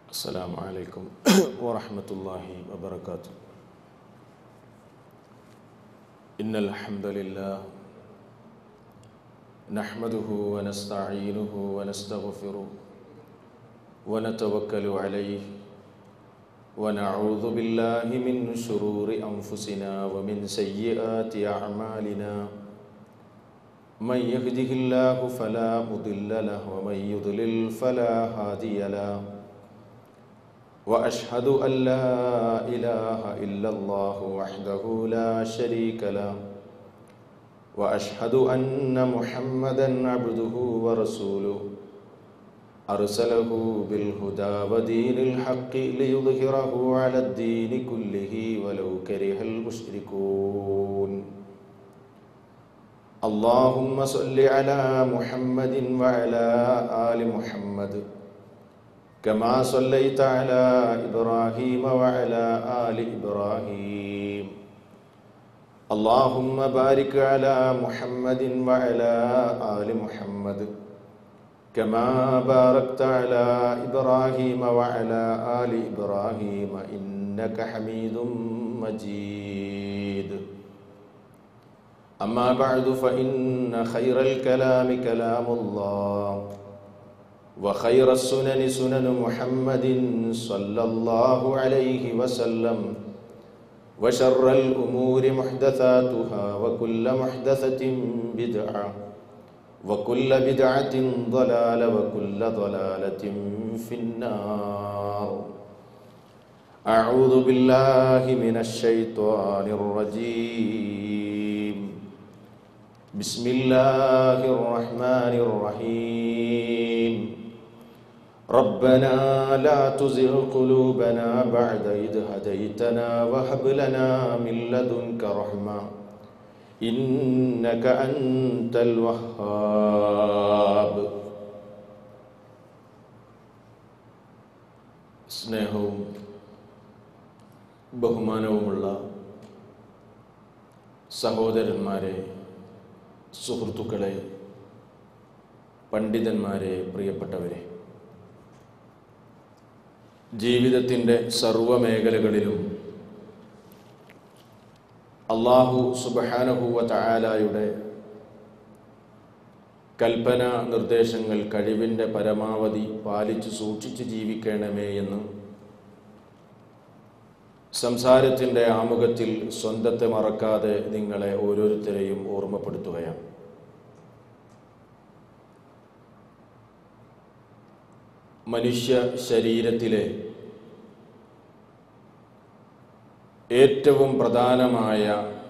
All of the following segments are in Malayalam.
السلام عليكم ورحمة الله وبركاته إن الحمد لله نحمده ونستعينه ونستغفره ونتوكل عليه ونعوذ بالله من شرور أنفسنا ومن سيئات أعمالنا من يهده الله فلا مضل له ومن يضلل فلا هادي له واشهد ان لا اله الا الله وحده لا شريك له واشهد ان محمدا عبده ورسوله ارسله بالهدى ودين الحق ليظهره على الدين كله ولو كره المشركون اللهم صل على محمد وعلى ال محمد كما صليت على ابراهيم وعلى ال ابراهيم اللهم بارك على محمد وعلى ال محمد كما باركت على ابراهيم وعلى ال ابراهيم انك حميد مجيد أما بعد فإن خير الكلام كلام الله وخير السنن سنن محمد صلى الله عليه وسلم وشر الأمور محدثاتها وكل محدثة بدعة وكل بدعة ضلالة وكل ضلالة في النار أعوذ بالله من الشيطان الرجيم بسم الله الرحمن الرحيم ربنا لا تزغ قلوبنا بعد إذ هديتنا وهب لنا من لدنك رحمة إنك أنت الوهاب സ്നേഹവും ബഹുമാനവുമുള്ള സഹോദരന്മാരെ സുഹൃത്തുക്കളെ പണ്ഡിതന്മാരെ പ്രിയപ്പെട്ടവരെ ജീവിതത്തിൻ്റെ സർവമേഖലകളിലും അള്ളാഹു സുബഹാനഹുവ തആലായുടെ കൽപ്പന നിർദ്ദേശങ്ങൾ കഴിവിൻ്റെ പരമാവധി പാലിച്ചു സൂക്ഷിച്ച് ജീവിക്കണമേ എന്ന് സംസാരത്തിൻ്റെ ആമുഖത്തിൽ സ്വന്തത്തെ മറക്കാതെ നിങ്ങളെ ഓരോരുത്തരെയും ഓർമ്മപ്പെടുത്തുകയാണ് മനുഷ്യ ശരീരത്തിലെ ഏറ്റവും പ്രധാനമായ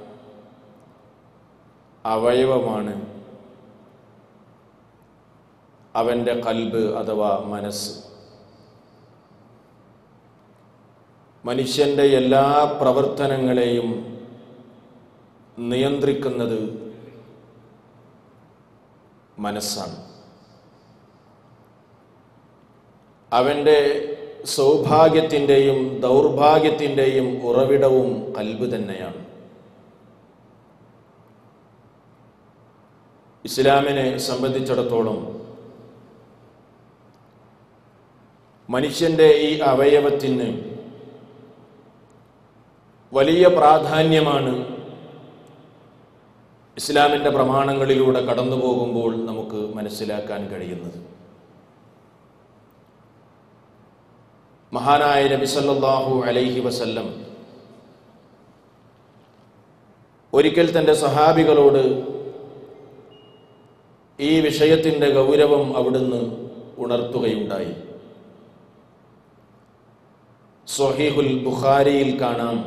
അവയവമാണ് അവൻ്റെ കൽബ് അഥവാ മനസ്സ് മനുഷ്യൻ്റെ എല്ലാ പ്രവർത്തനങ്ങളെയും നിയന്ത്രിക്കുന്നത് മനസ്സാണ് അവൻ്റെ സൗഭാഗ്യത്തിൻ്റെയും ദൗർഭാഗ്യത്തിൻ്റെയും ഉറവിടവും കൽബ് തന്നെയാണ് ഇസ്ലാമിനെ സംബന്ധിച്ചിടത്തോളം മനുഷ്യൻ്റെ ഈ അവയവത്തിന് വലിയ പ്രാധാന്യമാണ് ഇസ്ലാമിൻ്റെ പ്രമാണങ്ങളിലൂടെ കടന്നു പോകുമ്പോൾ നമുക്ക് മനസ്സിലാക്കാൻ കഴിയുന്നത് മഹാനായ നബി സല്ലല്ലാഹു അലൈഹി വസല്ലം ഒരിക്കൽ തൻ്റെ സഹാബികളോട് ഈ വിഷയത്തിൻ്റെ ഗൗരവം അവിടുന്ന് ഉണർത്തുകയുണ്ടായി സ്വഹീഹുൽ ബുഖാരിയിൽ കാണാം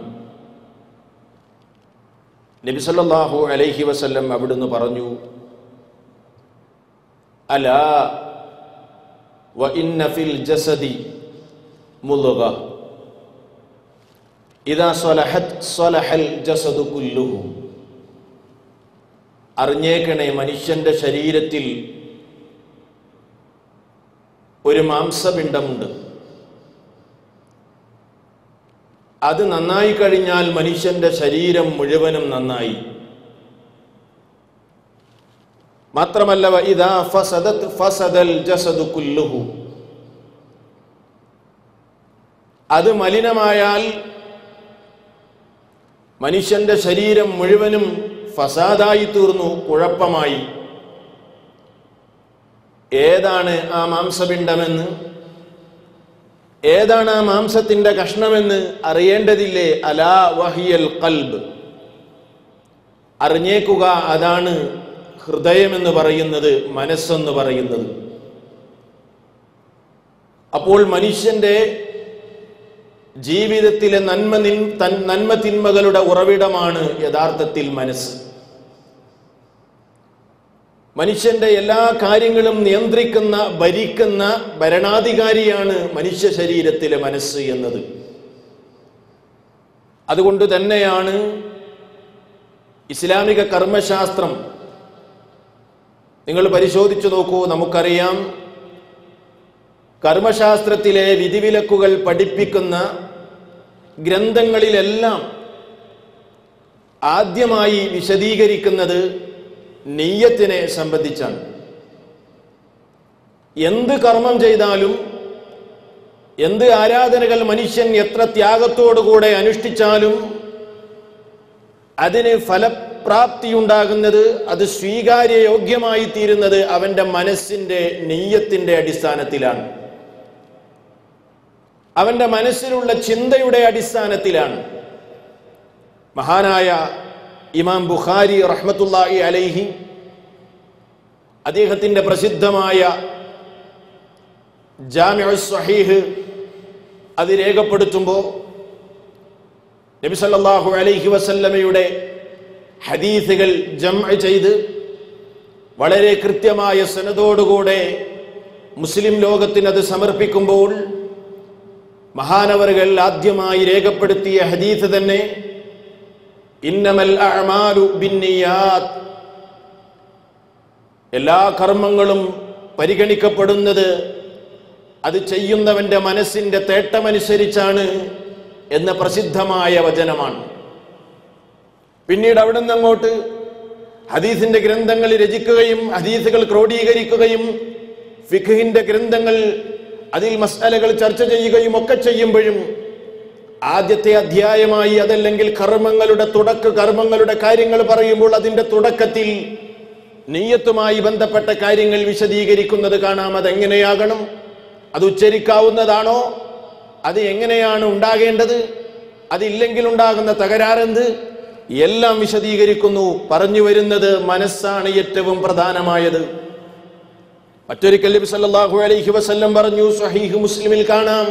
നബി സല്ലല്ലാഹു അലൈഹി വസല്ലം അവിടുന്ന് പറഞ്ഞു അലാ വ ഇന്ന ഫിൽ ജസദി മുലുക ഇതാ സ്വലഹത് സ്വലഹൽ ജസദു കുല്ലുഹു അറിഞ്ഞേക്കണേ മനുഷ്യന്റെ ശരീരത്തിൽ ഒരു മാംസപിണ്ഡമുണ്ട് അത് നന്നായി കഴിഞ്ഞാൽ മനുഷ്യന്റെ ശരീരം മുഴുവനും നന്നായി മാത്രമല്ല വ ഇദാ ഫസദത് ഫസദൽ ജസദു കുല്ലുഹു അത് മലിനമായാൽ മനുഷ്യന്റെ ശരീരം മുഴുവനും ഫസാദായി തീർന്നു കുഴപ്പമായി ഏതാണ് ആ മാംസപിണ്ഡമെന്ന് ഏതാണ് ആ മാംസത്തിന്റെ കഷ്ണമെന്ന് അറിയേണ്ടതില്ലേ അലാ വഹിയൽ കൽബ് അറിഞ്ഞേക്കുക അതാണ് ഹൃദയമെന്ന് പറയുന്നത് മനസ്സെന്ന് പറയുന്നത് അപ്പോൾ മനുഷ്യന്റെ ജീവിതത്തിലെ നന്മ നിൻ തൻ നന്മ തിന്മകളുടെ ഉറവിടമാണ് യഥാർത്ഥത്തിൽ മനസ്സ് മനുഷ്യന്റെ എല്ലാ കാര്യങ്ങളും നിയന്ത്രിക്കുന്ന ഭരിക്കുന്ന ഭരണാധികാരിയാണ് മനുഷ്യ ശരീരത്തിലെ മനസ്സ് എന്നത് അതുകൊണ്ട് തന്നെയാണ് ഇസ്ലാമിക കർമ്മശാസ്ത്രം നിങ്ങൾ പരിശോധിച്ചു നോക്കൂ നമുക്കറിയാം കർമ്മശാസ്ത്രത്തിലെ വിധിവിലക്കുകൾ പഠിപ്പിക്കുന്ന ഗ്രന്ഥങ്ങളിലെല്ലാം ആദ്യമായി വിശദീകരിക്കുന്നത് നെയ്യത്തിനെ സംബന്ധിച്ചാണ് എന്ത് കർമ്മം ചെയ്താലും എന്ത് ആരാധനകൾ മനുഷ്യൻ എത്ര ത്യാഗത്തോടുകൂടെ അനുഷ്ഠിച്ചാലും അതിന് ഫലപ്രാപ്തിയുണ്ടാകുന്നത് അത് സ്വീകാര്യയോഗ്യമായി തീരുന്നത് അവന്റെ മനസ്സിന്റെ നെയ്യത്തിന്റെ അടിസ്ഥാനത്തിലാണ് അവന്റെ മനസ്സിലുള്ള ചിന്തയുടെ അടിസ്ഥാനത്തിലാണ് മഹാനായ ഇമാം ബുഖാരി റഹ്മത്തുല്ലാഹി അലൈഹി അദ്ദേഹത്തിന്റെ പ്രസിദ്ധമായ ജാമിഉ സ്വഹീഹ് അത് രേഖപ്പെടുത്തുമ്പോൾ നബി സല്ലല്ലാഹു അലൈഹി വസല്ലമയുടെ ഹദീസുകൾ ജംഅ ചെയ്ത് വളരെ കൃത്യമായ സനതോടുകൂടെ മുസ്ലിം ലോകത്തിന് അത് സമർപ്പിക്കുമ്പോൾ മഹാനവറുകൾ ആദ്യമായി രേഖപ്പെടുത്തിയ ഹദീസ് തന്നെ ഇന്നമൽ അഅമാലു ബിന്നിയാത്ത് എല്ലാ കർമ്മങ്ങളും പരിഗണിക്കപ്പെടുന്നത് അത് ചെയ്യുന്നവന്റെ മനസ്സിന്റെ തേട്ടമനുസരിച്ചാണ് എന്ന പ്രസിദ്ധമായ വചനമാണ് പിന്നീട് അവിടെ നിന്ന് അങ്ങോട്ട് ഹദീസിന്റെ ഗ്രന്ഥങ്ങൾ രചിക്കുകയും ഹദീസുകൾ ക്രോഡീകരിക്കുകയും ഫിഖിന്റെ ഗ്രന്ഥങ്ങൾ അതിൽ മസാലകൾ ചർച്ച ചെയ്യുകയും ഒക്കെ ചെയ്യുമ്പോഴും ആദ്യത്തെ അധ്യായമായി അതല്ലെങ്കിൽ കർമ്മങ്ങളുടെ തുടക്ക കർമ്മങ്ങളുടെ കാര്യങ്ങൾ പറയുമ്പോൾ അതിന്റെ തുടക്കത്തിൽ നെയ്യത്തുമായി ബന്ധപ്പെട്ട കാര്യങ്ങൾ വിശദീകരിക്കുന്നത് കാണാം അതെങ്ങനെയാകണം അത് ഉച്ചരിക്കാവുന്നതാണോ അത് എങ്ങനെയാണ് ഉണ്ടാകേണ്ടത് അതില്ലെങ്കിൽ ഉണ്ടാകുന്ന തകരാറെന്ത് എല്ലാം വിശദീകരിക്കുന്നു പറഞ്ഞു വരുന്നത് മനസ്സാണ് ഏറ്റവും പ്രധാനമായത് മറ്റൊരിക്കൽ നബി സല്ലല്ലാഹു അലൈഹി വസല്ലം പറഞ്ഞു സ്വഹീഹ് മുസ്ലിമിൽ കാണാം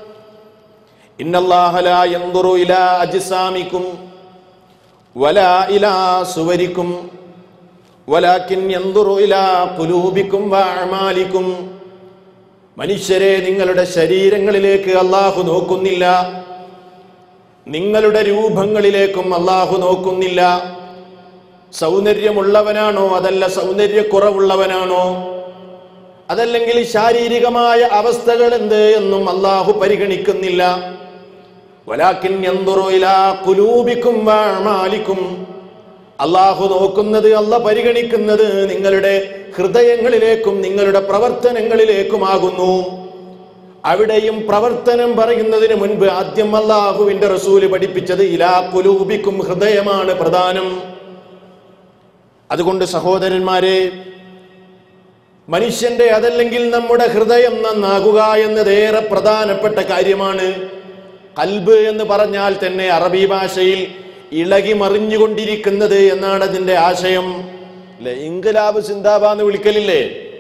ഇന്നല്ലാഹ ലാ യൻദുറു ഇലാ അജ്സാമിക്കും വലാ ഇലാ സുവരിക്കും വലാകിൻ യൻദുറു ഇലാ ഖുലൂബിക്കും വഅമാലിക്കും മനുഷ്യരെ നിങ്ങളുടെ ശരീരങ്ങളിലേക്ക് അള്ളാഹു നോക്കുന്നില്ല നിങ്ങളുടെ രൂപങ്ങളിലേക്കും അള്ളാഹു നോക്കുന്നില്ല സൗന്ദര്യമുള്ളവനാണോ അതല്ല സൗന്ദര്യക്കുറവുള്ളവനാണോ അതല്ലെങ്കിൽ ശാരീരികമായ അവസ്ഥകൾ എന്ത് എന്നും അള്ളാഹു പരിഗണിക്കുന്നില്ല വലാക്കിൻ കുലൂബിക്കും വാമാലിക്കും അള്ളാഹു നോക്കുന്നത് അല്ല പരിഗണിക്കുന്നത് നിങ്ങളുടെ ഹൃദയങ്ങളിലേക്കും നിങ്ങളുടെ പ്രവർത്തനങ്ങളിലേക്കുമാകുന്നു അവിടെയും പ്രവർത്തനം പറയുന്നതിന് മുൻപ് ആദ്യം അള്ളാഹുവിന്റെ റസൂല് പഠിപ്പിച്ചത് ഇലാ കുലൂബിക്കും ഹൃദയമാണ് പ്രധാനം അതുകൊണ്ട് സഹോദരന്മാരെ മനുഷ്യന്റെ അതല്ലെങ്കിൽ നമ്മുടെ ഹൃദയം നന്നാകുക എന്നത് ഏറെ പ്രധാനപ്പെട്ട കാര്യമാണ് കൽബ് എന്ന് പറഞ്ഞാൽ തന്നെ അറബി ഭാഷയിൽ ഇളകി മറിഞ്ഞുകൊണ്ടിരിക്കുന്നത് എന്നാണ് അതിന്റെ ആശയം അല്ലെ ഇൻകലാബ് സിന്താബ എന്ന് വിളിക്കലില്ലേ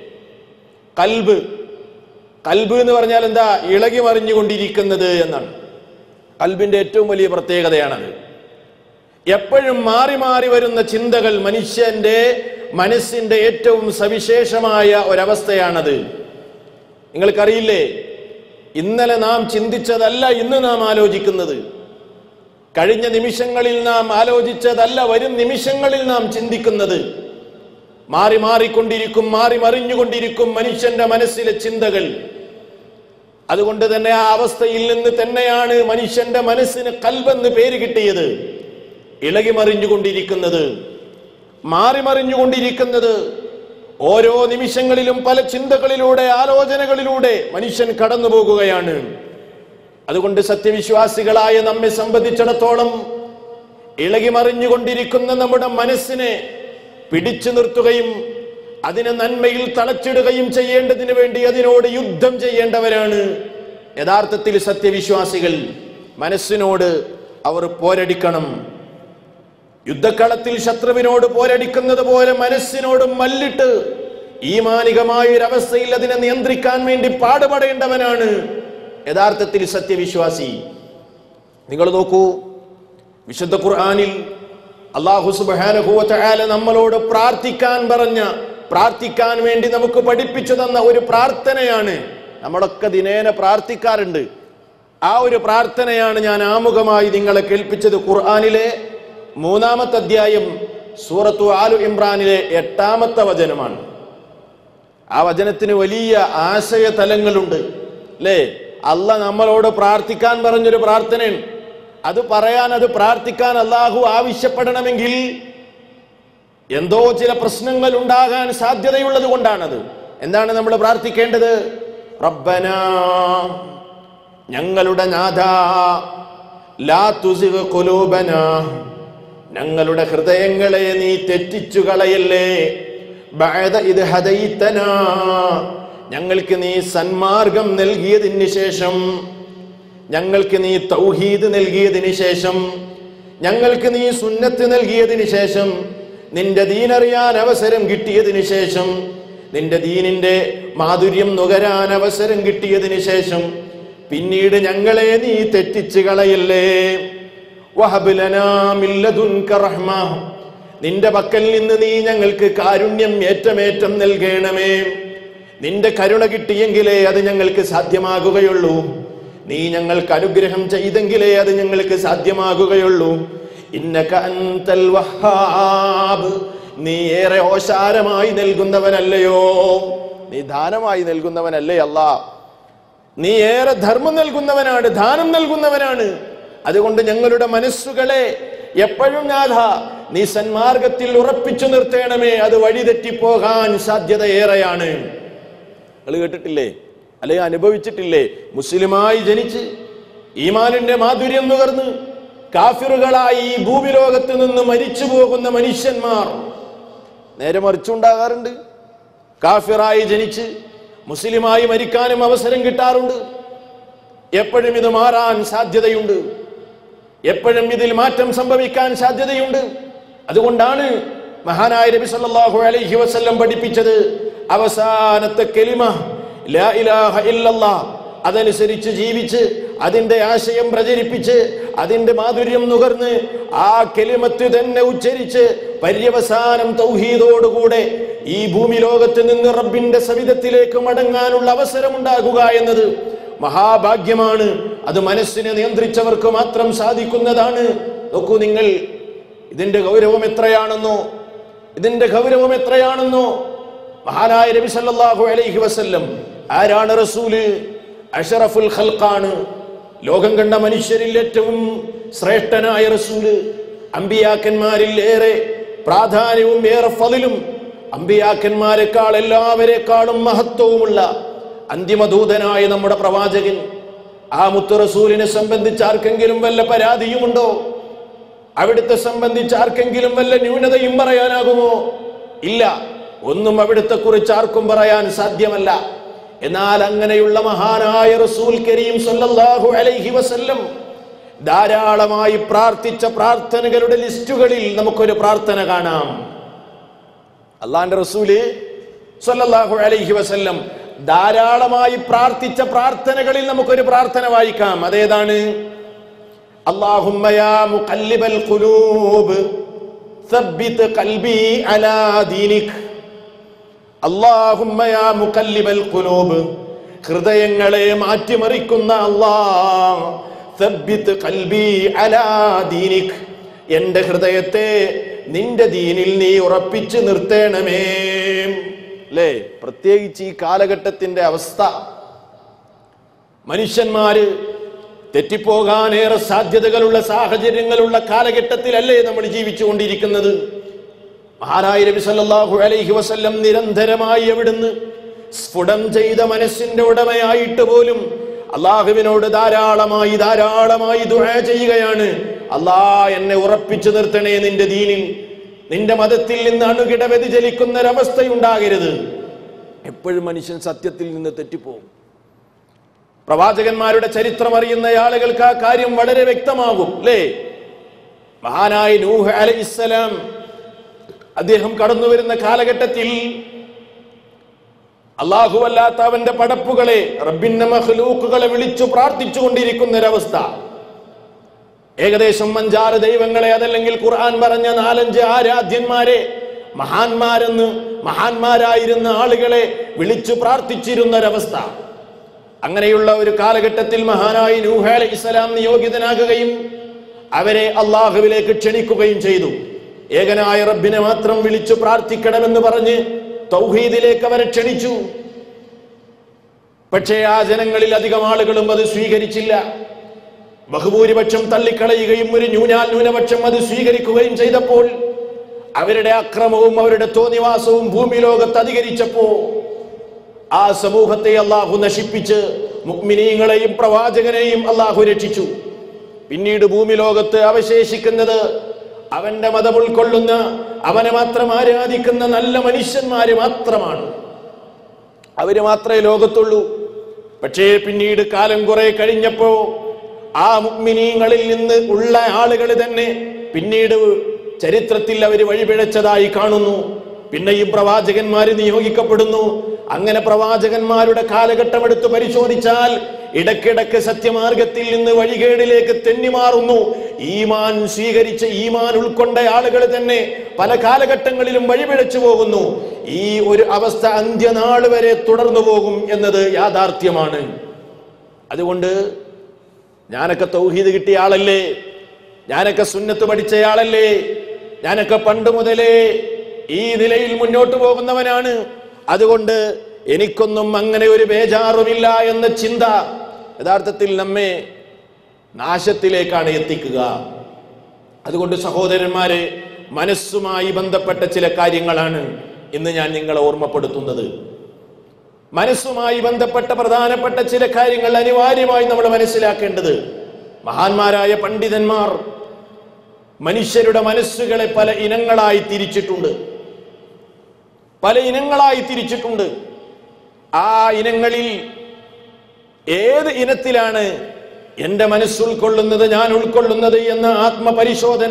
കൽബ് കൽബ് എന്ന് പറഞ്ഞാൽ എന്താ ഇളകി മറിഞ്ഞുകൊണ്ടിരിക്കുന്നത് എന്നാണ് കൽബിന്റെ ഏറ്റവും വലിയ പ്രത്യേകതയാണത് എപ്പോഴും മാറി മാറി വരുന്ന ചിന്തകൾ മനുഷ്യന്റെ മനസ്സിന്റെ ഏറ്റവും സവിശേഷമായ ഒരവസ്ഥയാണത് നിങ്ങൾക്കറിയില്ലേ ഇന്നലെ നാം ചിന്തിച്ചതല്ല ഇന്ന് നാം ആലോചിക്കുന്നത് കഴിഞ്ഞ നിമിഷങ്ങളിൽ നാം ആലോചിച്ചതല്ല വരും നിമിഷങ്ങളിൽ നാം ചിന്തിക്കുന്നത് മാറി മാറിക്കൊണ്ടിരിക്കും മാറി മറിഞ്ഞുകൊണ്ടിരിക്കും മനുഷ്യന്റെ മനസ്സിലെ ചിന്തകൾ അതുകൊണ്ട് തന്നെ ആ അവസ്ഥയിൽ നിന്ന് തന്നെയാണ് മനുഷ്യന്റെ മനസ്സിന് കൽബെന്ന് പേര് കിട്ടിയത് ഇളകി മറിഞ്ഞുകൊണ്ടിരിക്കുന്നത് മാറി മറിഞ്ഞുകൊണ്ടിരിക്കുന്നത് ഓരോ നിമിഷങ്ങളിലും പല ചിന്തകളിലൂടെ ആലോചനകളിലൂടെ മനുഷ്യൻ കടന്നു പോകുകയാണ് അതുകൊണ്ട് സത്യവിശ്വാസികളായ നമ്മെ സംബന്ധിച്ചിടത്തോളം ഇളകിമറിഞ്ഞുകൊണ്ടിരിക്കുന്ന നമ്മുടെ മനസ്സിനെ പിടിച്ചു നിർത്തുകയും അതിനെ നന്മയിൽ തളച്ചിടുകയും ചെയ്യേണ്ടതിന് വേണ്ടി അതിനോട് യുദ്ധം ചെയ്യേണ്ടവരാണ് യഥാർത്ഥത്തിൽ സത്യവിശ്വാസികൾ മനസ്സിനോട് അവർ പോരടിക്കണം യുദ്ധക്കളത്തിൽ ശത്രുവിനോട് പോരടിക്കുന്നത് പോലെ മനസ്സിനോട് മല്ലിട്ട് ഈമാനികമായ ഒരു അവസ്ഥയിൽ അതിനെ നിയന്ത്രിക്കാൻ വേണ്ടി പാടുപെടേണ്ടവനാണ് യഥാർത്ഥത്തിൽ സത്യവിശ്വാസി നിങ്ങൾ നോക്കൂ വിശുദ്ധ ഖുർആനിൽ അള്ളാഹു സുബ്ഹാനഹു വ തആല നമ്മളോട് പ്രാർത്ഥിക്കാൻ പറഞ്ഞ പ്രാർത്ഥിക്കാൻ വേണ്ടി നമുക്ക് പഠിപ്പിച്ചു തന്ന ഒരു പ്രാർത്ഥനയാണ് നമ്മളൊക്കെ ദിനേന പ്രാർത്ഥിക്കാറുണ്ട് ആ ഒരു പ്രാർത്ഥനയാണ് ഞാൻ ആമുഖമായി നിങ്ങളെ കേൾപ്പിച്ചത് ഖുർആനിലെ മൂന്നാമത്തെ അധ്യായം സൂറത്തു ആലു ഇമ്രാനിലെ എട്ടാമത്തെ വചനമാണ് ആ വചനത്തിന് വലിയ ആശയ തലങ്ങളുണ്ട് അല്ലേ അല്ല നമ്മളോട് പ്രാർത്ഥിക്കാൻ പറഞ്ഞൊരു പ്രാർത്ഥനയാണ് അത് പറയാൻ അത് പ്രാർത്ഥിക്കാൻ അള്ളാഹു ആവശ്യപ്പെടണമെങ്കിൽ എന്തോ ചില പ്രശ്നങ്ങൾ ഉണ്ടാകാൻ സാധ്യതയുള്ളത് കൊണ്ടാണത് എന്താണ് നമ്മൾ പ്രാർത്ഥിക്കേണ്ടത് റബ്ബന ഞങ്ങളുടെ നാഥ ലാ തുസിഗ് ഖുലൂബന ഞങ്ങളുടെ ഹൃദയങ്ങളെ നീ തെറ്റിച്ചു കളയല്ലേ ബഅദ ഇത് ഹദൈതന ഞങ്ങൾക്ക് നീ സന്മാർഗം നൽകിയതിന് ശേഷം ഞങ്ങൾക്ക് നീ തൗഹീദ് നൽകിയതിന് ശേഷം ഞങ്ങൾക്ക് നീ സുന്നത്ത് നൽകിയതിന് ശേഷം നിന്റെ ദീനറിയാൻ അവസരം കിട്ടിയതിന് ശേഷം നിന്റെ ദീനിന്റെ മാധുര്യം നുകരാൻ അവസരം കിട്ടിയതിന് ശേഷം പിന്നീട് ഞങ്ങളെ നീ തെറ്റിച്ച് കളയല്ലേ വഹബ് ലനാ മിൻ ലദുൻക റഹ്മ. നിന്റെ പക്കൽ നിന്ന് നീ ഞങ്ങൾക്ക് കാരുണ്യം ഏറ്റമേറ്റം നൽകണമേ നിന്റെ കരുണ കിട്ടിയെങ്കിലേ അത് ഞങ്ങൾക്ക് സാധ്യമാകുകയുള്ളൂ നീ ഞങ്ങൾക്ക് അനുഗ്രഹം ചെയ്തെങ്കിലേ അത് ഞങ്ങൾക്ക് സാധ്യമാകുകയുള്ളൂ ഇന്നക അൻതൽ വഹാബ് നീ ഏറെ ഓശാരമായി നൽകുന്നവനല്ലയോ നീ ദാനമായി നൽകുന്നവനല്ലേ അല്ലാ നീ ഏറെ ധർമ്മം നൽകുന്നവനാണ് ദാനം നൽകുന്നവനാണ് അതുകൊണ്ട് ഞങ്ങളുടെ മനസ്സുകളെ എപ്പോഴും നാഥ നീ സന്മാർഗത്തിൽ ഉറപ്പിച്ചു നിർത്തേണമേ അത് വഴിതെറ്റിപ്പോകാൻ സാധ്യത ഏറെയാണ് നിങ്ങൾ കേട്ടിട്ടില്ലേ അല്ലെങ്കിൽ അനുഭവിച്ചിട്ടില്ലേ മുസ്ലിമായി ജനിച്ച് ഈമാനിന്റെ മാധുര്യം നുകർന്ന് കാഫിറുകളായി ഈ ഭൂമിലോകത്ത് നിന്ന് മരിച്ചു പോകുന്ന മനുഷ്യന്മാർ നേരെ മറിച്ചുണ്ടാകാറുണ്ട് കാഫിറായി ജനിച്ച് മുസ്ലിമായി മരിക്കാനും അവസരം കിട്ടാറുണ്ട് എപ്പോഴും ഇത് മാറാൻ സാധ്യതയുണ്ട് എപ്പോഴും ഇതിൽ മാറ്റം സംഭവിക്കാൻ സാധ്യതയുണ്ട് അതുകൊണ്ടാണ് മഹാനായ നബി സല്ലല്ലാഹു അലൈഹി വസല്ലം പഠിപ്പിച്ചത് അവസാനത്തെ കെലിമ ലാ ഇലാഹ ഇല്ലല്ലാഹ് അതനുസരിച്ച് ജീവിച്ച് അതിന്റെ ആശയം പ്രചരിപ്പിച്ച് അതിന്റെ മാധുര്യം നുകർന്ന് ആ കെലിമത്ത് തന്നെ ഉച്ചരിച്ച് പര്യവസാനം തൗഹീദോടുകൂടെ ഈ ഭൂമി ലോകത്ത് നിന്ന് റബ്ബിന്റെ സവിധത്തിലേക്ക് മടങ്ങാനുള്ള അവസരം ഉണ്ടാകുക എന്നത് മഹാഭാഗ്യമാണ് അത് മനസ്സിനെ നിയന്ത്രിച്ചവർക്ക് മാത്രം സാധിക്കുന്നതാണ് നോക്കൂ നിങ്ങൾ ഇതിന്റെ ഗൗരവം എത്രയാണെന്നോ ഇതിന്റെ ഗൗരവം എത്രയാണെന്നോ മഹാനായ നബി സല്ലല്ലാഹു അലൈഹി വസല്ലം ആരാണ് റസൂല് അഷറഫുൽ ഖൽഖാണ് ലോകം കണ്ട മനുഷ്യരിൽ ഏറ്റവും ശ്രേഷ്ഠനായ റസൂല് അമ്പിയാക്കന്മാരിൽ ഏറെ പ്രാധാന്യവും ഏറെ ഫതിലും അമ്പിയാക്കന്മാരെക്കാൾ എല്ലാവരെക്കാളും മഹത്വവുമുള്ള അന്തിമദൂതനായ നമ്മുടെ പ്രവാചകൻ ആ മുത്തു റസൂലിനെ സംബന്ധിച്ച് ആർക്കെങ്കിലും വല്ല പരാതിയുമുണ്ടോ അവിടുത്തെ സംബന്ധിച്ച് ആർക്കെങ്കിലും വല്ല ന്യൂനതയും പറയാനാകുമോ ഇല്ല ഒന്നും അവിടുത്തെ കുറിച്ച് ആർക്കും പറയാൻ സാധ്യമല്ല എന്നാൽ അങ്ങനെയുള്ള മഹാനായ റസൂൽ കരീം സല്ലല്ലാഹു അലൈഹി വസല്ലം ധാരാളമായി പ്രാർത്ഥിച്ച പ്രാർത്ഥനകളുടെ ലിസ്റ്റുകളിൽ നമുക്കൊരു പ്രാർത്ഥന കാണാം അള്ളാന്റെ റസൂല് സല്ലല്ലാഹു അലൈഹി വസല്ലം ധാരാളമായി പ്രാർത്ഥിച്ച പ്രാർത്ഥനകളിൽ നമുക്കൊരു പ്രാർത്ഥന വായിക്കാം അതേതാണ് اللهم يا مقلب القلوب ثبت قلبي على دينك اللهم يا مقلب القلوب ഹൃദയങ്ങളെ മാറ്റിമറിക്കുന്ന അല്ലാഹ് ثبت قلبي على دينك എന്റെ ഹൃദയത്തെ നിന്റെ ദീനിൽ നീ ഉറപ്പിച്ചു നിർത്തേണമേ അല്ലേ പ്രത്യേകിച്ച് ഈ കാലഘട്ടത്തിന്റെ അവസ്ഥ മനുഷ്യന്മാര് തെറ്റിപ്പോകാൻ ഏറെ സാധ്യതകളുള്ള സാഹചര്യങ്ങളുള്ള കാലഘട്ടത്തിലല്ലേ നമ്മൾ ജീവിച്ചുകൊണ്ടിരിക്കുന്നത് മഹാനായ നബി സല്ലല്ലാഹു അലൈഹി വസല്ലം നിരന്തരമായി അവിടുന്ന് സ്ഫുടം ചെയ്ത മനസ്സിന്റെ ഉടമയായിട്ട് പോലും അള്ളാഹുവിനോട് ധാരാളമായി ധാരാളമായി ദുആ ചെയ്യുകയാണ് അല്ലാ എന്നെ ഉറപ്പിച്ചു നിർത്തണേ നിന്റെ ദീനിൽ നിന്റെ മതത്തിൽ നിന്ന് അണുകിട വ്യതിചലിക്കുന്ന ഒരവസ്ഥയുണ്ടാകരുത് എപ്പോഴും മനുഷ്യൻ സത്യത്തിൽ നിന്ന് തെറ്റിപ്പോകും പ്രവാചകന്മാരുടെ ചരിത്രം അറിയുന്ന ആളുകൾക്ക് ആ കാര്യം വളരെ വ്യക്തമാകും അല്ലേ മഹാനായ നൂഹ് അലൈഹിസ്സലാം അദ്ദേഹം കടന്നു വരുന്ന കാലഘട്ടത്തിൽ അല്ലാഹുവല്ലാത്ത അവന്റെ പടപ്പുകളെ റബ്ബിന്റെ മഹ്ലൂക്കുകളെ വിളിച്ചു പ്രാർത്ഥിച്ചു കൊണ്ടിരിക്കുന്ന ഒരവസ്ഥ ഏകദേശം അഞ്ചാറ് ദൈവങ്ങളെ അതല്ലെങ്കിൽ ഖുർആൻ പറഞ്ഞ നാലഞ്ച് ആരാധ്യന്മാരെ മഹാന്മാരെന്ന് മഹാന്മാരായിരുന്ന ആളുകളെ വിളിച്ചു പ്രാർത്ഥിച്ചിരുന്ന ഒരവസ്ഥ അങ്ങനെയുള്ള ഒരു കാലഘട്ടത്തിൽ മഹാനായി നൂഹ അലൈഹി ഇസ്ലാം നിയോഗിതനാകുകയും അവരെ അള്ളാഹുവിലേക്ക് ക്ഷണിക്കുകയും ചെയ്തു ഏകനായ റബ്ബിനെ മാത്രം വിളിച്ചു പ്രാർത്ഥിക്കണമെന്ന് പറഞ്ഞ് തൗഹീദിലേക്ക് അവരെ ക്ഷണിച്ചു പക്ഷേ ആ ജനങ്ങളിൽ അധികം ആളുകളും അത് സ്വീകരിച്ചില്ല ബഹുഭൂരിപക്ഷം തള്ളിക്കളയുകയും ഒരു ന്യൂനാൽ ന്യൂനപക്ഷം അത് സ്വീകരിക്കുകയും ചെയ്തപ്പോൾ അവരുടെ അക്രമവും അവരുടെ തോന്നിവാസവും ഭൂമി ലോകത്ത് അധികരിച്ചപ്പോ ആ സമൂഹത്തെ അള്ളാഹു നശിപ്പിച്ച് മുഗ്മിനീങ്ങളെയും പ്രവാചകനെയും അള്ളാഹു രക്ഷിച്ചു പിന്നീട് ഭൂമി ലോകത്ത് അവശേഷിക്കുന്നത് അവന്റെ മതം ഉൾക്കൊള്ളുന്ന അവനെ മാത്രം ആരാധിക്കുന്ന നല്ല മനുഷ്യന്മാര് മാത്രമാണ് അവര് മാത്രമേ ലോകത്തുള്ളൂ പക്ഷേ പിന്നീട് കാലം കുറെ കഴിഞ്ഞപ്പോ ആ മുഗ്മിനീങ്ങളിൽ നിന്ന് ഉള്ള ആളുകൾ തന്നെ പിന്നീട് ചരിത്രത്തിൽ അവർ വഴിപിഴച്ചതായി കാണുന്നു പിന്നെയും പ്രവാചകന്മാർ നിയോഗിക്കപ്പെടുന്നു അങ്ങനെ പ്രവാചകന്മാരുടെ കാലഘട്ടം എടുത്ത് പരിശോധിച്ചാൽ ഇടക്കിടക്ക് സത്യമാർഗത്തിൽ നിന്ന് വഴികേടിലേക്ക് തെന്നിമാറുന്നു ഈമാൻ സ്വീകരിച്ച ഈമാൻ ഉൾക്കൊണ്ട ആളുകൾ തന്നെ പല കാലഘട്ടങ്ങളിലും വഴിപിഴച്ചു പോകുന്നു ഈ ഒരു അവസ്ഥ അന്ത്യനാൾ വരെ തുടർന്നു പോകും എന്നത് യാഥാർത്ഥ്യമാണ് അതുകൊണ്ട് ഞാനൊക്കെ തൗഹീദ് കിട്ടിയ ആളല്ലേ ഞാനൊക്കെ സുന്നത്ത് പഠിച്ചയാളല്ലേ ഞാനൊക്കെ പണ്ട് മുതലേ ഈ നിലയിൽ മുന്നോട്ട് പോകുന്നവനാണ് അതുകൊണ്ട് എനിക്കൊന്നും അങ്ങനെ ഒരു ബേജാറുമില്ല എന്ന ചിന്ത യഥാർത്ഥത്തിൽ നമ്മെ നാശത്തിലേക്കാണ് എത്തിക്കുക അതുകൊണ്ട് സഹോദരന്മാരെ മനസ്സുമായി ബന്ധപ്പെട്ട ചില കാര്യങ്ങളാണ് ഇന്ന് ഞാൻ നിങ്ങളെ ഓർമ്മപ്പെടുത്തുന്നത് മനസ്സുമായി ബന്ധപ്പെട്ട പ്രധാനപ്പെട്ട ചില കാര്യങ്ങൾ അനിവാര്യമായി നമ്മൾ മനസ്സിലാക്കേണ്ടത് മഹാന്മാരായ പണ്ഡിതന്മാർ മനുഷ്യരുടെ മനസ്സുകളെ പല ഇനങ്ങളായി തിരിച്ചിട്ടുണ്ട് പല ഇനങ്ങളായി തിരിച്ചിട്ടുണ്ട് ആ ഇനങ്ങളിൽ ഏത് ഇനത്തിലാണ് എൻ്റെ മനസ്സുൾക്കൊള്ളുന്നത് ഞാൻ ഉൾക്കൊള്ളുന്നത് എന്ന ആത്മപരിശോധന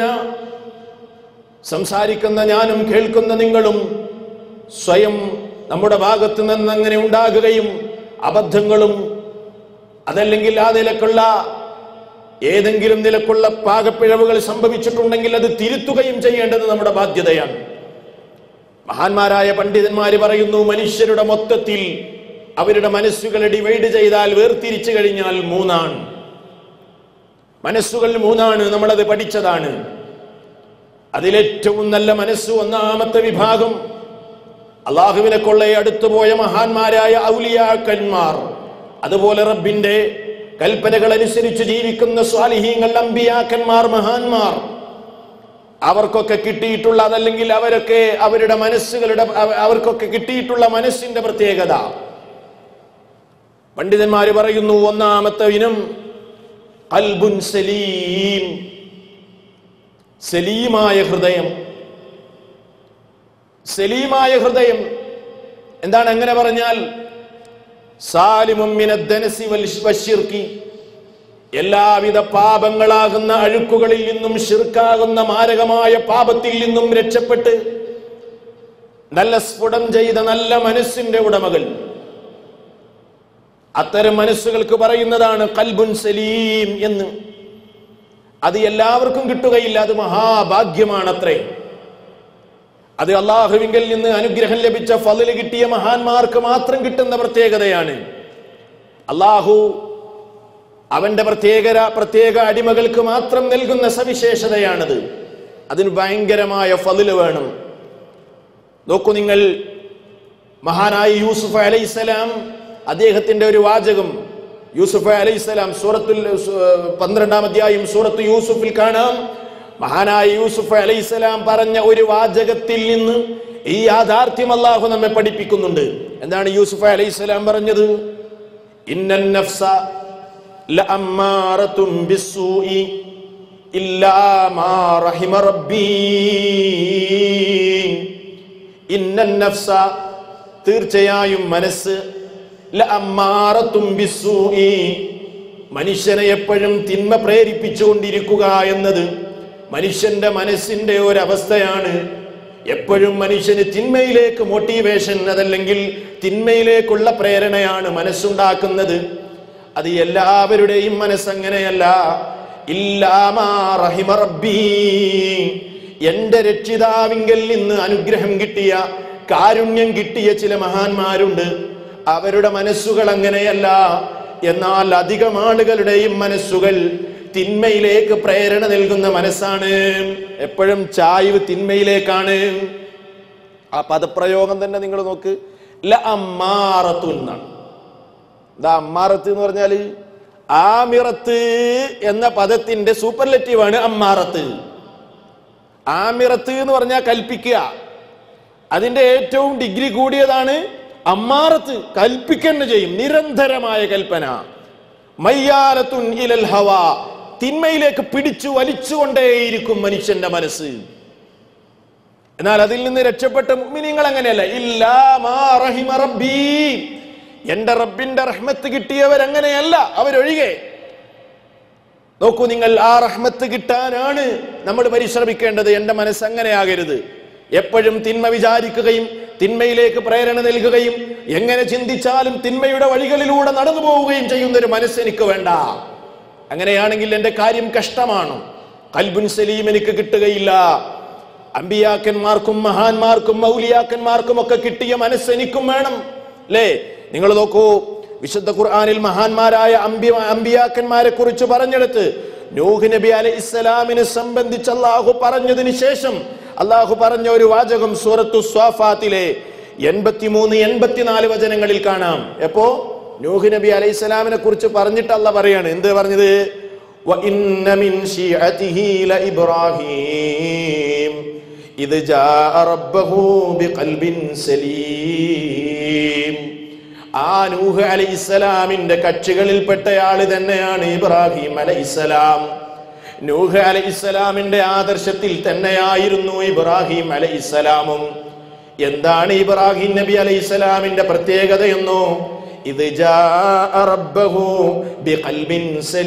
സംസാരിക്കുന്ന ഞാനും കേൾക്കുന്ന നിങ്ങളും സ്വയം നമ്മുടെ ഭാഗത്ത് നിന്ന് അങ്ങനെ ഉണ്ടാകുകയും അബദ്ധങ്ങളും അതല്ലെങ്കിൽ ആ നിലക്കുള്ള ഏതെങ്കിലും നിലക്കുള്ള പാകപ്പിഴവുകൾ സംഭവിച്ചിട്ടുണ്ടെങ്കിൽ അത് തിരുത്തുകയും ചെയ്യേണ്ടത് നമ്മുടെ ബാധ്യതയാണ് മഹാന്മാരായ പണ്ഡിതന്മാര് പറയുന്നു മനുഷ്യരുടെ മൊത്തത്തിൽ അവരുടെ മനസ്സുകളെ ഡിവൈഡ് ചെയ്താൽ വേർതിരിച്ചു കഴിഞ്ഞാൽ മൂന്നാണ് മനസ്സുകൾ മൂന്നാണ് നമ്മളത് പഠിച്ചതാണ് അതിലേറ്റവും നല്ല മനസ്സ് ഒന്നാമത്തെ വിഭാഗം അള്ളാഹുവിനെ കൊള്ളയെ അടുത്തുപോയ മഹാന്മാരായ ഔലിയാക്കന്മാർ അതുപോലെ റബ്ബിന്റെ കൽപ്പനകൾ അനുസരിച്ച് ജീവിക്കുന്ന സ്വാലിഹീങ്ങൾ അമ്പിയാക്കന്മാർ മഹാന്മാർ അവർക്കൊക്കെ കിട്ടിയിട്ടുള്ള അതല്ലെങ്കിൽ അവരൊക്കെ അവരുടെ മനസ്സുകളുടെ അവ- അവർക്കൊക്കെ കിട്ടിയിട്ടുള്ള മനസ്സിന്റെ പ്രത്യേകത പണ്ഡിതന്മാര് പറയുന്നു ഒന്നാമത്തെ ഇനം കൽബുൻ സലീം സലീമായ ഹൃദയം സലീമായ ഹൃദയം എന്താണ് അങ്ങനെ പറഞ്ഞാൽ സാലിമും മിനദ്ദനസി വൽ വശ്ശിർക്കി എല്ലാവിധ പാപങ്ങളാകുന്ന അഴുക്കുകളിൽ നിന്നും ഷിർക്കാകുന്ന മാരകമായ പാപത്തിൽ നിന്നും രക്ഷപ്പെട്ട് നല്ല സ്ഫുടം ചെയ്ത നല്ല മനസ്സിന്റെ ഉടമകൾ അത്തരം മനസ്സുകൾക്ക് പറയുന്നതാണ് കൽബുൻ സലീം എന്ന് അത് എല്ലാവർക്കും കിട്ടുകയില്ല അത് മഹാഭാഗ്യമാണത്രേ അത് അള്ളാഹുവിങ്കിൽ നിന്ന് അനുഗ്രഹം ലഭിച്ച ഫതില് കിട്ടിയ മഹാന്മാർക്ക് മാത്രം കിട്ടുന്ന പ്രത്യേകതയാണ് അള്ളാഹു അവന്റെ പ്രത്യേക പ്രത്യേക അടിമകൾക്ക് മാത്രം നൽകുന്ന സവിശേഷതയാണത് അതിന് ഭയങ്കരമായ ഫതില് വേണം നോക്കൂ നിങ്ങൾ മഹാനായ യൂസുഫ് അലൈസലാം അദ്ദേഹത്തിന്റെ ഒരു വാചകം യൂസുഫ് അലൈസലാം സൂറത്തുൽ സു- പന്ത്രണ്ടാം അധ്യായം സൂറത്ത് യൂസുഫിൽ കാണാം മഹാനായ യൂസുഫ് അലൈസലാം പറഞ്ഞ ഒരു വാചകത്തിൽ നിന്ന് ഈ യാഥാർത്ഥ്യം അള്ളാഹു നമ്മെ പഠിപ്പിക്കുന്നുണ്ട് എന്താണ് യൂസുഫ് അലൈസലാം പറഞ്ഞത് ഇന്നൻ നഫ്സ ലഅമ്മാറത്തും ബിസ്സൂഇ ഇല്ലാ മാ റഹിമ റബ്ബീ ഇന്നൻ നഫ്സ തീർച്ചയായും മനസ്സ് ലഅമ്മാറത്തും ബിസ്സൂഇ മനുഷ്യനെ എപ്പോഴും തിന്മ പ്രേരിപ്പിച്ചുകൊണ്ടിരിക്കുക എന്നത് മനുഷ്യന്റെ മനസ്സിന്റെ ഒരവസ്ഥയാണ് എപ്പോഴും മനുഷ്യന് തിന്മയിലേക്ക് മോട്ടിവേഷൻ അതല്ലെങ്കിൽ തിന്മയിലേക്കുള്ള പ്രേരണയാണ് മനസ്സുണ്ടാക്കുന്നത് അത് എല്ലാവരുടെയും മനസ്സങ്ങനെയല്ല ഇല്ലാമാ റഹിമ റബ്ബീ എന്റെ രക്ഷിതാവിങ്കൽ നിന്ന് അനുഗ്രഹം കിട്ടിയ കാരുണ്യം കിട്ടിയ ചില മഹാന്മാരുണ്ട് അവരുടെ മനസ്സുകൾ അങ്ങനെയല്ല എന്നാൽ അധികം ആളുകളുടെയും മനസ്സുകൾ തിന്മയിലേക്ക് പ്രേരണ നൽകുന്ന മനസ്സാണ് എപ്പോഴും ചായ്വ് തിന്മയിലേക്കാണ് ആ പദപ്രയോഗം തന്നെ നിങ്ങൾ നോക്ക് ല അമ്മാറത്തു എന്നാണ് ദാ അമ്മാറത്ത് എന്ന് പറഞ്ഞാല് ആമിറത്ത് എന്ന പദത്തിന്റെ സൂപ്പർലെറ്റീവ് ആണ് അമ്മാറത്ത് ആമിറത്ത് എന്ന് പറഞ്ഞാൽ കൽപ്പിക്കുക അതിന്റെ ഏറ്റവും ഡിഗ്രി കൂടിയതാണ് അമ്മാറത്ത് കൽപ്പിക്കുക ചെയ്യും നിരന്തരമായ കൽപ്പന മയ്യാലത്തുൻ ഇലൽ ഹവ തിന്മയിലേക്ക് പിടിച്ചു വലിച്ചുകൊണ്ടേയിരിക്കും മനുഷ്യന്റെ മനസ്സ് എന്നാൽ അതിൽ നിന്ന് രക്ഷപ്പെട്ട മുഅ്മിനീങ്ങൾ അങ്ങനെയല്ല ഇല്ലാ മാ റഹിമ റബ്ബീ എന്റെ റബ്ബിന്റെ റഹ്മത്ത് കിട്ടിയവർ അങ്ങനെയല്ല അവരൊഴികെ നോക്കൂ നിങ്ങൾ ആ റഹ്മത്ത് കിട്ടാനാണ് നമ്മൾ പരിശ്രമിക്കേണ്ടത് എന്റെ മനസ്സ് അങ്ങനെയാകരുത് എപ്പോഴും തിന്മ വിചാരിക്കുകയും തിന്മയിലേക്ക് പ്രേരണ നൽകുകയും എങ്ങനെ ചിന്തിച്ചാലും തിന്മയുടെ വഴികളിലൂടെ നടന്നു പോവുകയും ചെയ്യുന്ന ഒരു മനസ്സ് എനിക്ക് വേണ്ട അങ്ങനെയാണെങ്കിൽ എന്റെ കാര്യം കഷ്ടമാണ് കൽബുൻ സലീം എനിക്ക് കിട്ടുകയില്ല അമ്പിയാക്കന്മാർക്കും മഹാന്മാർക്കും മൗലിയാക്കന്മാർക്കും ഒക്കെ കിട്ടിയ മനസ്സ് എനിക്കും വേണം അല്ലേ നിങ്ങൾ നോക്കൂ വിശുദ്ധ ഖുർആനിൽ മഹാന്മാരായ അമ്പി അമ്പിയാക്കന്മാരെ കുറിച്ച് പറഞ്ഞെടുത്ത് നൂഹ് നബി അലൈഹി ഇസ്ലാമിനെ സംബന്ധിച്ച് അള്ളാഹു പറഞ്ഞതിന് ശേഷം അള്ളാഹു പറഞ്ഞ ഒരു വാചകം സൂറത്തു സ്വാഫാത്തിലെ എൺപത്തിമൂന്ന് എൺപത്തിനാല് വചനങ്ങളിൽ കാണാം എപ്പോ നൂഹ് നബി അലൈഹി സ്വലാമിനെ കുറിച്ച് പറഞ്ഞിട്ട് അല്ല പറയാണ് എന്ത് പറഞ്ഞത് وَإِنَّ مِنْ شِيعَتِهِ لَإِبْرَاهِيمَ إِذْ جَاءَ رَبَّهُ بِقَلْبٍ سَلِيمٍ ആ നൂഹ് അലൈഹിസ്സലാമിന്റെ കക്ഷികളിൽപ്പെട്ടയാള് തന്നെയാണ് ഇബ്രാഹിം അലൈഹിസ്സലാം നൂഹ് അലൈഹിസ്സലാമിന്റെ ആദർശത്തിൽ തന്നെയായിരുന്നു ഇബ്രാഹിം അലൈഹിസ്സലാമും എന്താണ് ഇബ്രാഹിം നബി അലൈഹിസ്സലാമിന്റെ പ്രത്യേകതയെന്നോ ഇത് ജാഅ റബ്ബഹു ബിഖൽബിൻ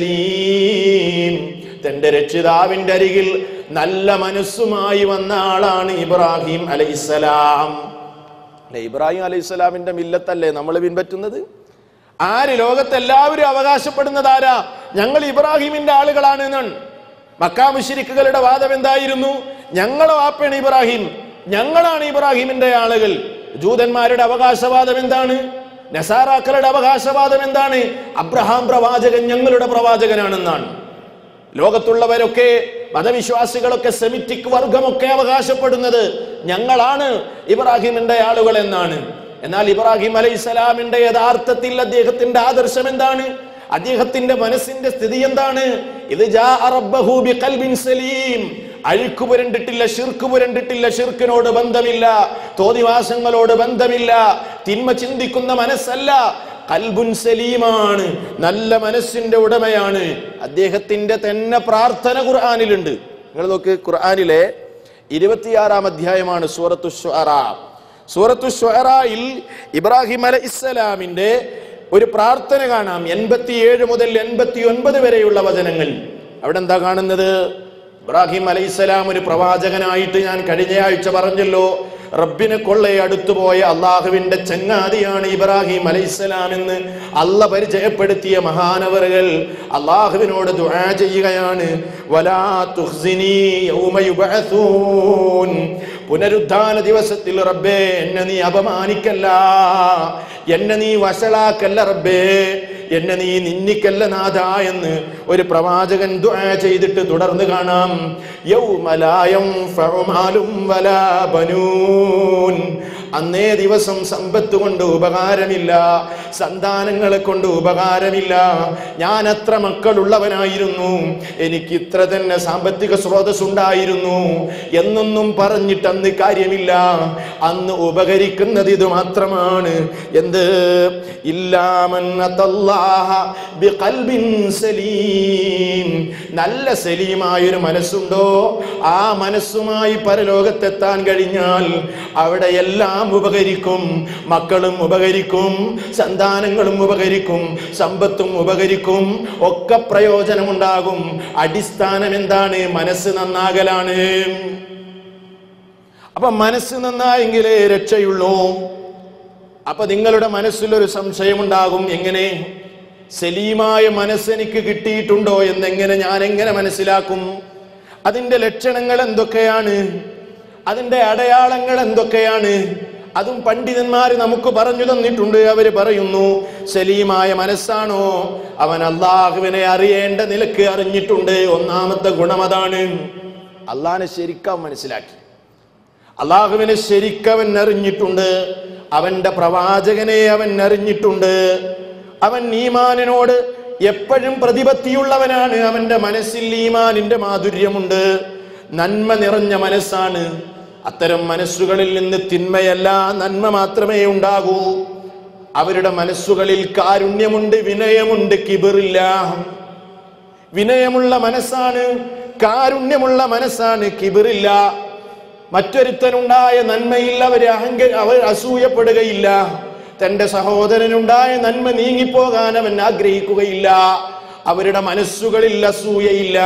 സലീം തന്റെ രക്ഷിതാവിന്റെ അരികിൽ നല്ല മനസ്സുമായി വന്ന ആളാണ് ഇബ്രാഹിം അലൈഹിസ്സലാം അല്ലെ ഇബ്രാഹിം അലൈഹി സ്വലാമിന്റെ മില്ലത്തല്ലേ നമ്മൾ പിൻപറ്റുന്നത് ആര് ലോകത്തെല്ലാവരും അവകാശപ്പെടുന്നത് ആരാ ഞങ്ങൾ ഇബ്രാഹിമിന്റെ ആളുകളാണ് എന്നാണ് മക്കാ മുശിരിക്കുകളുടെ വാദം എന്തായിരുന്നു ഞങ്ങളെ വാപ്പാണ് ഇബ്രാഹിം ഞങ്ങളാണ് ഇബ്രാഹിമിന്റെ ആളുകൾ ജൂതന്മാരുടെ അവകാശവാദം എന്താണ് നസാറാക്കളുടെ അവകാശവാദം എന്താണ് അബ്രഹാം പ്രവാചകൻ ഞങ്ങളുടെ പ്രവാചകനാണെന്നാണ് ലോകത്തുള്ളവരൊക്കെ മതവിശ്വാസികളൊക്കെ സെമിറ്റിക് വർഗമൊക്കെ അവകാശപ്പെടുന്നത് ഞങ്ങളാണ് ഇബ്രാഹിമിന്റെ ആളുകൾ എന്നാണ് എന്നാൽ ഇബ്രാഹിം അലൈഹി സ്വലാമിന്റെ യഥാർത്ഥത്തിൽ അദ്ദേഹത്തിന്റെ ആദർശം എന്താണ് അദ്ദേഹത്തിന്റെ മനസ്സിന്റെ സ്ഥിതി എന്താണ് ഇത് ജാ റബ്ബഹു ബിഖൽബിൻ സലീം അഴുക്ക് പുരണ്ടിട്ടില്ല ഷിർക്ക് പുരണ്ടിട്ടില്ല ഷിർക്കിനോട് ബന്ധമില്ല തോതിവാസങ്ങളോട് ബന്ധമില്ല തിന്മ ചിന്തിക്കുന്ന മനസ്സല്ല കൽബുൻ സലീമാണ് നല്ല മനസ്സിന്റെ ഉടമയാണ് അദ്ദേഹത്തിന്റെ തന്നെ പ്രാർത്ഥന ഖുർആാനിലുണ്ട് നിങ്ങൾ നോക്ക് ഖുർആാനിലെ ഇരുപത്തിയാറാം അധ്യായമാണ് സൂറത്തു ഷ്വറ സൂറത്തു ഷ്വറയിൽ ഇബ്രാഹിം അല ഇസ്ലാമിന്റെ ഒരു പ്രാർത്ഥന കാണാം എൺപത്തിയേഴ് മുതൽ എൺപത്തി ഒൻപത് വരെയുള്ള വചനങ്ങൾ അവിടെ എന്താ കാണുന്നത് ഇബ്രാഹിം അലൈഹിസ്സലാം ഒരു പ്രവാചകനായിട്ട് ഞാൻ കഴിഞ്ഞ ആഴ്ച പറഞ്ഞല്ലോ റബ്ബിനെ കൊള്ളെ അടുത്തുപോയ അള്ളാഹുവിന്റെ ചങ്ങാതിയാണ് ഇബ്രാഹിം അലൈഹിസ്സലാം എന്ന് അല്ല പരിചയപ്പെടുത്തിയ മഹാനവറുകൾ അള്ളാഹുവിനോട് ദുആ ചെയ്യുകയാണ് വലാ തുഹ്സിനി യൗമ യുബഅസൂൻ പുനരുദ്ധാന ദിവസത്തിൽ റബ്ബേ എന്നെ നീ അപമാനിക്കല്ല എന്നെ നീ വഷളാക്കല്ല റബ്ബേ എന്നെ നീ നിന്നിക്കല്ല നാഥ എന്ന് ഒരു പ്രവാചകൻ ദുആ ചെയ്തിട്ട് തുടർന്ന് കാണാം യൗമലായം ഫഉമാലും വലാ ബനൂൻ അന്നേ ദിവസം സമ്പത്ത് കൊണ്ട് ഉപകാരമില്ല സന്താനങ്ങളെ കൊണ്ട് ഉപകാരമില്ല ഞാൻ അത്ര മക്കളുള്ളവനായിരുന്നു എനിക്ക് ഇത്ര തന്നെ സാമ്പത്തിക സ്രോതസ് ഉണ്ടായിരുന്നു എന്നൊന്നും പറഞ്ഞിട്ട് അന്ന് കാര്യമില്ല അന്ന് ഉപകരിക്കുന്നത് ഇത് മാത്രമാണ് എന്ത് ഇല്ലാമൻ അതല്ലാഹ ബിഖൽബിൻ സലീം നല്ല സലീമായൊരു മനസ്സുണ്ടോ ആ മനസ്സുമായി പരലോകത്തെത്താൻ കഴിഞ്ഞാൽ അവിടെ എല്ലാം ഉപകരിക്കും മക്കളും ഉപകരിക്കും സന്താനങ്ങളും ഉപകരിക്കും സമ്പത്തും ഉപകരിക്കും ഒക്കെ പ്രയോജനമുണ്ടാകും അടിസ്ഥാനം എന്താണ് മനസ്സ് നന്നാകലാണ് അപ്പൊ മനസ്സ് നന്നായെങ്കിലേ രക്ഷയുള്ളൂ അപ്പൊ നിങ്ങളുടെ മനസ്സിലൊരു സംശയമുണ്ടാകും എങ്ങനെ സലീമായ മനസ്സ് എനിക്ക് കിട്ടിയിട്ടുണ്ടോ എന്നെങ്ങനെ ഞാൻ എങ്ങനെ മനസ്സിലാക്കും അതിന്റെ ലക്ഷണങ്ങൾ എന്തൊക്കെയാണ് അതിന്റെ അടയാളങ്ങൾ എന്തൊക്കെയാണ് അതും പണ്ഡിതന്മാർ നമുക്ക് പറഞ്ഞു തന്നിട്ടുണ്ട് അവര് പറയുന്നു സലീമായ മനസ്സാണോ അവൻ അള്ളാഹുവിനെ അറിയേണ്ട നിലക്ക് അറിഞ്ഞിട്ടുണ്ട് ഒന്നാമത്തെ ഗുണം അതാണ് അള്ളാഹിനെ ശരിക്കും മനസ്സിലാക്കി അള്ളാഹുവിനെ ശരിക്കവൻ അറിഞ്ഞിട്ടുണ്ട് അവന്റെ പ്രവാചകനെ അവൻ അറിഞ്ഞിട്ടുണ്ട് അവൻ ഈമാനിനോട് എപ്പോഴും പ്രതിപത്തിയുള്ളവനാണ് അവന്റെ മനസ്സിൽ ഈമാനിന്റെ മാധുര്യമുണ്ട് നന്മ നിറഞ്ഞ മനസ്സാണ് അത്തരം മനസ്സുകളിൽ നിന്ന് തിന്മയല്ല നന്മ മാത്രമേ ഉണ്ടാകൂ അവരുടെ മനസ്സുകളിൽ കാരുണ്യമുണ്ട് വിനയമുണ്ട് കിബിറില്ല വിനയമുള്ള മനസ്സാണ് കാരുണ്യമുള്ള മനസ്സാണ് കിബിറില്ല മറ്റൊരുത്തനുണ്ടായ നന്മയിൽ അവർ അഹങ്ക അവർ അസൂയപ്പെടുകയില്ല തന്റെ സഹോദരനുണ്ടായ നന്മ നീങ്ങിപ്പോകാൻ അവൻ ആഗ്രഹിക്കുകയില്ല അവരുടെ മനസ്സുകളിൽ അസൂയയില്ല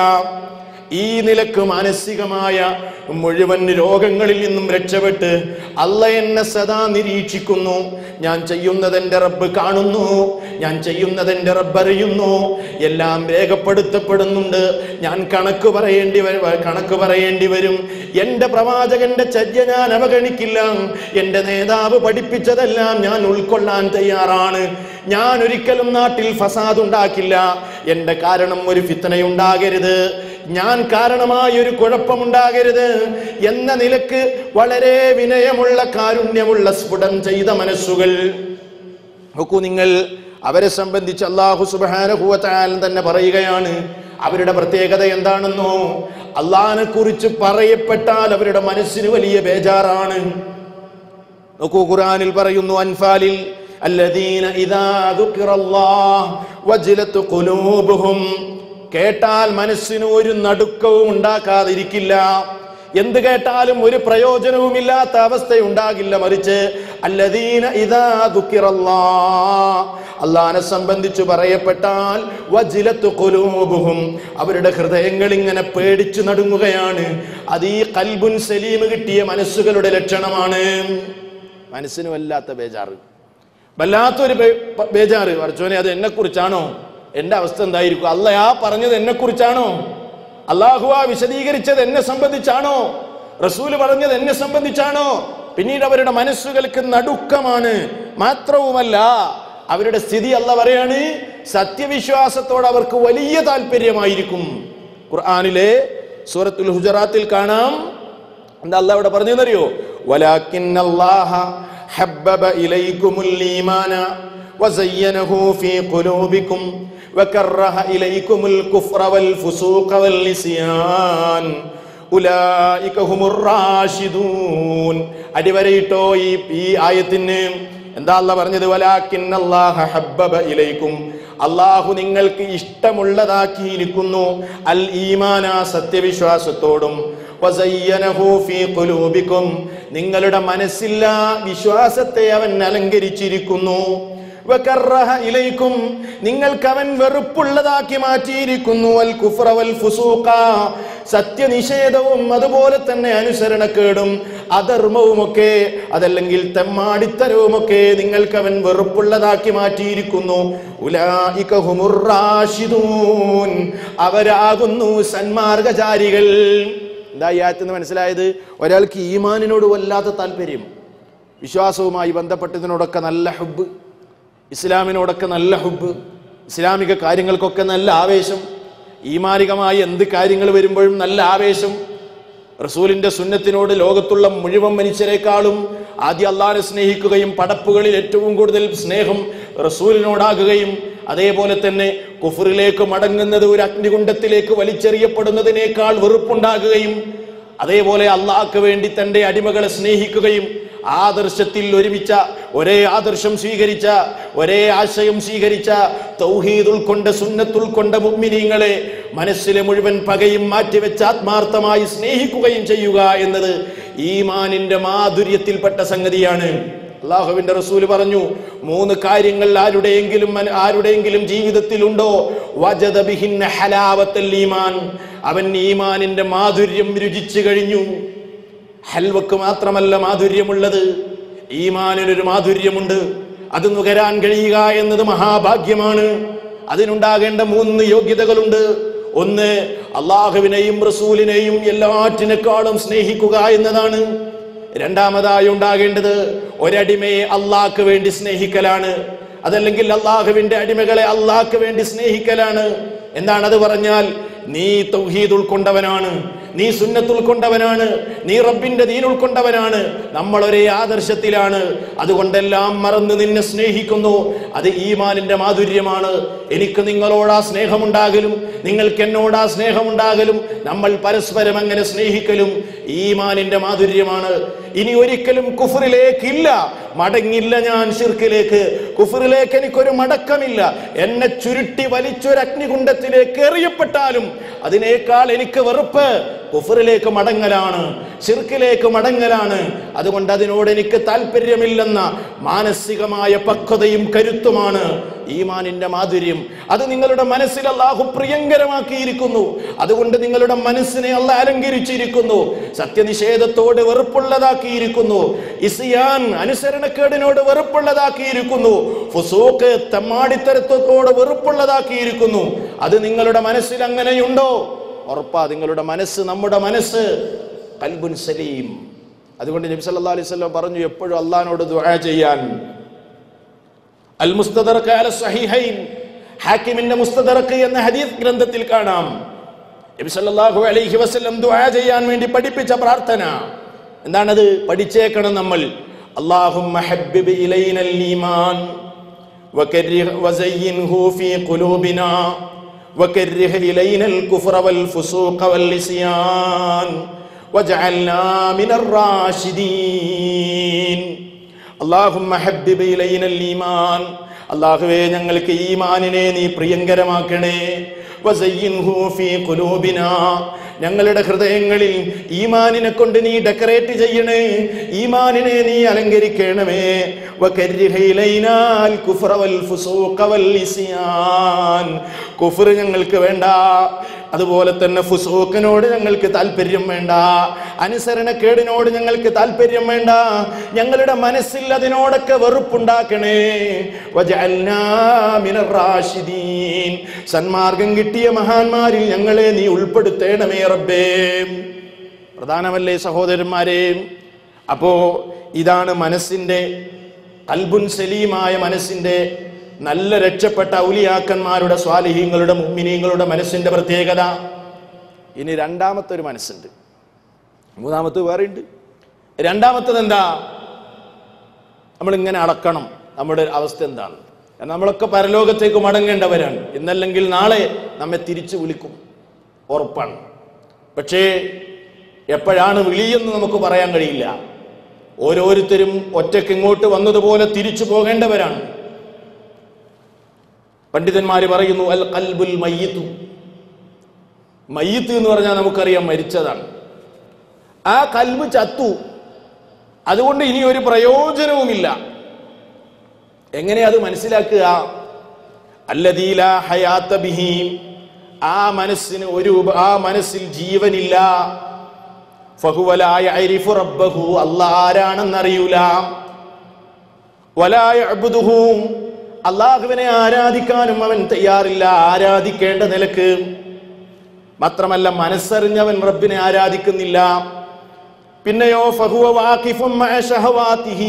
ഈ നിലക്ക് മാനസികമായ മുഴുവൻ രോഗങ്ങളിൽ നിന്നും രക്ഷപ്പെട്ട് അല്ല എന്നെ സദാ നിരീക്ഷിക്കുന്നു ഞാൻ ചെയ്യുന്നത് എൻ്റെ റബ്ബ് കാണുന്നു ഞാൻ ചെയ്യുന്നത് എൻ്റെ റബ്ബ് അറിയുന്നു എല്ലാം രേഖപ്പെടുത്തപ്പെടുന്നുണ്ട് ഞാൻ കണക്ക് പറയേണ്ടി വരും കണക്ക് പറയേണ്ടി വരും എൻ്റെ പ്രവാചകന്റെ ചര്യ ഞാൻ അവഗണിക്കില്ല എൻ്റെ നേതാവ് പഠിപ്പിച്ചതെല്ലാം ഞാൻ ഉൾക്കൊള്ളാൻ തയ്യാറാണ് ഞാൻ ഒരിക്കലും നാട്ടിൽ ഫസാദ് ഉണ്ടാക്കില്ല എൻ്റെ കാരണം ഒരു ഫിത്തനയുണ്ടാകരുത് ഞാൻ കാരണമായ ഒരു കുഴപ്പമുണ്ടാകരുത് എന്ന നിലക്ക് വളരെ വിനയമുള്ള കാരുണ്യമുള്ള സ്ഫുടം ചെയ്ത മനസ്സുകൾ നോക്കൂ നിങ്ങൾ അവരെ സംബന്ധിച്ച് അള്ളാഹു സുബാനുഭൂവത്താൽ തന്നെ പറയുകയാണ് അവരുടെ പ്രത്യേകത എന്താണെന്നോ അള്ളാഹിനെ കുറിച്ച് പറയപ്പെട്ടാൽ അവരുടെ മനസ്സിന് വലിയ ബേജാറാണ് നോക്കൂ ഖുറാനിൽ പറയുന്നു അൻഫാലിൽ الذين إذا ذكر الله وجلت قلوبهم കേട്ടാൽ മനസ്സിന് ഒരു നടുക്കവും ഉണ്ടാക്കാതിരിക്കില്ല എന്ത് കേട്ടാലും ഒരു പ്രയോജനവുമില്ലാത്ത അവസ്ഥയുണ്ടാകില്ല മറിച്ച് അല്ലദീന ഇതാ ദുഃഖിറല്ലാ അള്ളാനെ സംബന്ധിച്ച് പറയപ്പെട്ടാൽ വജിലത്ത് കൊലൂബുഹും അവരുടെ ഹൃദയങ്ങൾ ഇങ്ങനെ പേടിച്ചു നടുങ്ങുകയാണ് അത് ഈ കൽബുൻ സലീം കിട്ടിയ മനസ്സുകളുടെ ലക്ഷണമാണ് മനസ്സിന് വല്ലാത്ത ബേജാറ് വല്ലാത്തൊരു ബേ- പ- ബേജാറ് പറച്ചോനെ അത് എന്നെ കുറിച്ചാണോ എന്റെ അവസ്ഥ എന്തായിരിക്കും അല്ല ആ പറഞ്ഞത് എന്നെ കുറിച്ചാണോ അള്ളാഹു ആ വിശദീകരിച്ചത് എന്നെ സംബന്ധിച്ചാണോ റസൂല് പറഞ്ഞത് എന്നെ സംബന്ധിച്ചാണോ പിന്നീട് അവരുടെ മനസ്സുകൾക്ക് നടുക്കമാണ് മാത്രവുമല്ല അവരുടെ സ്ഥിതി അല്ല പറയാണ് സത്യവിശ്വാസത്തോട് അവർക്ക് വലിയ താല്പര്യമായിരിക്കും ഖുർആനിലെ സൂറത്തുൽ ഹുജറാത്തിൽ കാണാം എന്താ അല്ല അവിടെ പറഞ്ഞെന്നറിയോ വലാക്കിൻ അല്ലാഹ ഹബ്ബബ ഇലൈക്കുമുൽ ഈമാന വസയ്യനഹു ഫീ ഖുലൂബിക്കും വകറഹ ഇലൈക്കുമുൽ കുഫ്ര വൽ ഫുസൂഖ വൽ നിസ്യാൻ ഉലൈക ഹുമുർ റാഷിദൂൻ അടിവരയിട്ടോ ഈ ഈ ആയത്തിന് എന്താ അല്ല പറഞ്ഞത് വലാക്കിൻ അല്ലാഹ ഹബ്ബബ ഇലൈക്കും അള്ളാഹു നിങ്ങൾക്ക് ഇഷ്ടമുള്ളതാക്കിയിരിക്കുന്നു അൽ ഈമാന സത്യവിശ്വാസത്തോടും വസയ്യനഹു ഫീ ഖുലൂബിക്കും നിങ്ങളുടെ മനസ്സില്ല വിശ്വാസത്തെ അവൻ അലങ്കരിച്ചിരിക്കുന്നു വകറഹ ഇലൈക്കും നിങ്ങൾക്ക് അവൻ വെറുപ്പുള്ളതാക്കി മാറ്റിയിരിക്കുന്നു അൽ കുഫ്ര വൽ ഫുസൂഖ സത്യനിഷേധവും അതുപോലെ തന്നെ അനുസരണക്കേടും അധർമ്മവുമൊക്കെ അതല്ലെങ്കിൽ തെമ്മാടിത്തരവുമൊക്കെ നിങ്ങൾക്ക് അവൻ വെറുപ്പുള്ളതാക്കി മാറ്റിയിരിക്കുന്നു ഉലായിക ഹുമുർ റാഷിദൂൻ അവരാകുന്നു സന്മാർഗചാരികൾ എന്താ ഈ ആയത്തിന് മനസ്സിലായത് ഒരാൾക്ക് ഈമാനിനോട് വല്ലാത്ത താല്പര്യം വിശ്വാസവുമായി ബന്ധപ്പെട്ടതിനോടൊക്കെ നല്ല ഹുബ് ഇസ്ലാമിനോടൊക്കെ നല്ല ഹുബ് ഇസ്ലാമിക കാര്യങ്ങൾക്കൊക്കെ നല്ല ആവേശം ഈമാനികമായി എന്ത് കാര്യങ്ങൾ വരുമ്പോഴും നല്ല ആവേശം റസൂലിന്റെ സുന്നത്തിനോട് ലോകത്തുള്ള മുഴുവൻ മനുഷ്യരെക്കാളും ആദ്യം അള്ളാഹിനെ സ്നേഹിക്കുകയും പടപ്പുകളിൽ ഏറ്റവും കൂടുതൽ സ്നേഹം റസൂലിനോടാകുകയും അതേപോലെ തന്നെ കുഫറിലേക്ക് മടങ്ങുന്നത് ഒരു അഗ്നികുണ്ഡത്തിലേക്ക് വലിച്ചെറിയപ്പെടുന്നതിനേക്കാൾ വെറുപ്പുണ്ടാകുകയും അതേപോലെ അള്ളാഹ്ക്ക് വേണ്ടി തന്റെ അടിമകളെ സ്നേഹിക്കുകയും ആദർശത്തിൽ ഒരുമിച്ച ഒരേ ആദർശം സ്വീകരിച്ച ഒരേ ആശയം സ്വീകരിച്ച തൗഹീദ് ഉൾക്കൊണ്ട സുന്നത്ത് ഉൾക്കൊണ്ട മുഗ്മിനീങ്ങളെ മനസ്സിലെ മുഴുവൻ പകയും മാറ്റിവെച്ച് ആത്മാർത്ഥമായി സ്നേഹിക്കുകയും ചെയ്യുക എന്നത് ഈമാനിന്റെ മാധുര്യത്തിൽപ്പെട്ട സംഗതിയാണ് അള്ളാഹുവിന്റെ റസൂല് പറഞ്ഞു മൂന്ന് കാര്യങ്ങൾ ആരുടെയെങ്കിലും മന- ആരുടെയെങ്കിലും ജീവിതത്തിലുണ്ടോ വജദ ബിഹിന്ന ഹലാവത്തൽ ഈമാൻ അവൻ ഈമാനിന്റെ മാധുര്യം രുചിച്ചു കഴിഞ്ഞു ഹൽവക്ക് മാത്രമല്ല മാധുര്യമുള്ളത് ഈമാനിനൊരു മാധുര്യമുണ്ട് അത് നുകരാൻ കഴിയുക എന്നത് മഹാഭാഗ്യമാണ് അതിനുണ്ടാകേണ്ട മൂന്ന് യോഗ്യതകളുണ്ട് ഒന്ന് അള്ളാഹുവിനെയും റസൂലിനെയും എല്ലാറ്റിനേക്കാളും സ്നേഹിക്കുക എന്നതാണ് രണ്ടാമതായി ഉണ്ടാകേണ്ടത് ഒരടിമയെ അള്ളാഹ്ക്ക് വേണ്ടി സ്നേഹിക്കലാണ് അതല്ലെങ്കിൽ അള്ളാഹുവിന്റെ അടിമകളെ അള്ളാഹ്ക്ക് വേണ്ടി സ്നേഹിക്കലാണ് എന്താണ് അത് പറഞ്ഞാൽ നീ തൗഹീദ് ഉൾക്കൊണ്ടവനാണ് നീ സുന്നത്ത് ഉൾക്കൊണ്ടവനാണ് നീ റബ്ബിന്റെ ദീൻ ഉൾക്കൊണ്ടവനാണ് നമ്മൾ ഒരേ ആദർശത്തിലാണ് അതുകൊണ്ടെല്ലാം മറന്ന് നിന്നെ സ്നേഹിക്കുന്നു അത് ഈമാനിന്റെ മാധുര്യമാണ് എനിക്ക് നിങ്ങളോടാ സ്നേഹമുണ്ടാകലും നിങ്ങൾക്ക് എന്നോടാ സ്നേഹമുണ്ടാകലും നമ്മൾ പരസ്പരം അങ്ങനെ സ്നേഹിക്കലും ഈമാനിന്റെ മാധുര്യമാണ് ഇനി ഒരിക്കലും കുഫറിലേക്കില്ല മടങ്ങില്ല ഞാൻ ഷിർക്കിലേക്ക് കുഫറിലേക്ക് എനിക്കൊരു മടക്കമില്ല എന്നെ ചുരുട്ടി വലിച്ചൊരു അഗ്നികുണ്ഡത്തിലേക്ക് എറിയപ്പെട്ടാലും അതിനേക്കാൾ എനിക്ക് വെറുപ്പ് കുഫറിലേക്ക് മടങ്ങലാണ് ഷിർക്കിലേക്ക് മടങ്ങലാണ് അതുകൊണ്ട് അതിനോട് എനിക്ക് താല്പര്യമില്ലെന്ന മാനസികമായ പക്വതയും കരുത്തുമാണ് ഈമാനിന്റെ മാധുര്യം അത് നിങ്ങളുടെ മനസ്സിൽ അള്ളാഹു പ്രിയങ്കരമാക്കിയിരിക്കുന്നു അതുകൊണ്ട് നിങ്ങളുടെ മനസ്സിനെ അല്ല അലങ്കരിച്ചിരിക്കുന്നു സത്യനിഷേധത്തോട് വെറുപ്പുള്ളതാക്കിയിരിക്കുന്നു ഇസിയാൻ അനുസരണക്കേടിനോട് വെറുപ്പുള്ളതാക്കിയിരിക്കുന്നു ഫുസൂക്ക് തെമ്മാടിത്തരത്തോട് വെറുപ്പുള്ളതാക്കിയിരിക്കുന്നു അത് നിങ്ങളുടെ മനസ്സിൽ അങ്ങനെയുണ്ടോ ഉറപ്പാ നിങ്ങളുടെ മനസ്സ് നമ്മുടെ മനസ്സ് കൽബുൻ സലീം അതുകൊണ്ട് നബി സല്ലല്ലാഹു അലൈഹി വസല്ലം പറഞ്ഞു എപ്പോഴും അള്ളഹാനോട് ദുആ ചെയ്യാൻ അൽ മുസ്തദറക്ക് അല സഹീഹൈൻ ഹാക്കിമിന്റെ മുസ്തദറക്ക് എന്ന ഹദീസ് ഗ്രന്ഥത്തിൽ കാണാം നബി സല്ലല്ലാഹു അലൈഹി വസല്ലം ദുആ ചെയ്യാൻ വേണ്ടി പഠിപ്പിച്ച പ്രാർത്ഥന എന്താണത് പഠിച്ചേക്കണം നമ്മൾ അല്ലാഹുമ്മ ഹബ്ബിബ് ഇലൈനൽ ഈമാൻ وكره وزينه في قلوبنا وكره إلينا الكفر والفسوق والعصيان واجعلنا من الراشدين اللهم حبب إلينا الإيمان അള്ളാഹുവേ ഞങ്ങൾക്ക് ഈമാനിനെ നീ പ്രിയങ്കരമാക്കണേ വസയ്യിൻഹു ഫീ ഖുലൂബിനാ ഞങ്ങളുടെ ഹൃദയങ്ങളിൽ ഈമാനിനെ കൊണ്ട് നീ ഡെക്കറേറ്റ് ചെയ്യണേ ഈമാനിനെ നീ അലങ്കരിക്കണമേ വകരിഹ ഇലൈനാൽ കുഫ്ര വൽ ഫുസൂഖ വൽ ഇസ്യാൻ കുഫർ ഞങ്ങൾക്ക് വേണ്ട അതുപോലെ തന്നെ ഫുസൂക്കിനോട് ഞങ്ങൾക്ക് താല്പര്യം വേണ്ട അനുസരണക്കേടിനോട് ഞങ്ങൾക്ക് താല്പര്യം വേണ്ട ഞങ്ങളുടെ മനസ്സിൽ അതിനോടൊക്കെ വെറുപ്പുണ്ടാക്കണേ വജഅൽനാ മിനർ റാഷിദീൻ സന്മാർഗം കിട്ടിയ മഹാന്മാരിൽ ഞങ്ങളെ നീ ഉൾപ്പെടുത്തേണമേ റബ്ബേ പ്രധാനമല്ലേ സഹോദരന്മാരെ അപ്പോ ഇതാണ് മനസ്സിന്റെ കൽബുൻ സലീമായ മനസ്സിന്റെ നല്ല രക്ഷപ്പെട്ട ഔലിയാക്കന്മാരുടെ സ്വാലിഹീങ്ങളുടെ മുമ്മിനീങ്ങളുടെ മനസ്സിന്റെ പ്രത്യേകത ഇനി രണ്ടാമത്തെ ഒരു മനസ്സുണ്ട് മൂന്നാമത്തെ വേറെ ഉണ്ട് രണ്ടാമത്തത് എന്താ നമ്മൾ ഇങ്ങനെ അളക്കണം നമ്മുടെ അവസ്ഥ എന്താണ് കാരണം നമ്മളൊക്കെ പരലോകത്തേക്ക് മടങ്ങേണ്ടവരാണ് ഇന്നല്ലെങ്കിൽ നാളെ നമ്മെ തിരിച്ചു വിളിക്കും ഉറപ്പാണ് പക്ഷേ എപ്പോഴാണ് വിളിയെന്ന് നമുക്ക് പറയാൻ കഴിയില്ല ഓരോരുത്തരും ഒറ്റയ്ക്ക് ഇങ്ങോട്ട് വന്നതുപോലെ തിരിച്ചു പോകേണ്ടവരാണ് പണ്ഡിതന്മാര് പറയുന്നു അൽ കൽബുൽ മയ്യത്തു മയ്യത്ത് എന്ന് പറഞ്ഞാൽ നമുക്കറിയാം മരിച്ചതാണ് ആ കൽബ് ചത്തു അതുകൊണ്ട് ഇനി ഒരു പ്രയോജനവുമില്ല എങ്ങനെ അത് മനസ്സിലാക്കുക അല്ലദീല ഹയാത്ത ബിഹി ആ മനസ്സിന് ഒരു ഉപ- ആ മനസ്സിൽ ജീവനില്ല ഫഹുവലായ അരിഫു റബ്ബഹു അല്ലാഹ് ആരാണെന്നറിയൂല വലായ അബുദുഹു അള്ളാഹുവിനെ ആരാധിക്കാനും അവൻ തയ്യാറില്ല ആരാധിക്കേണ്ട നിലക്ക് മാത്രമല്ല മനസ്സറിഞ്ഞവൻ റബ്ബിനെ ആരാധിക്കുന്നില്ല പിന്നെയോ ഫഹുവ വാഖിഫും മഅ ശഹവാതിഹി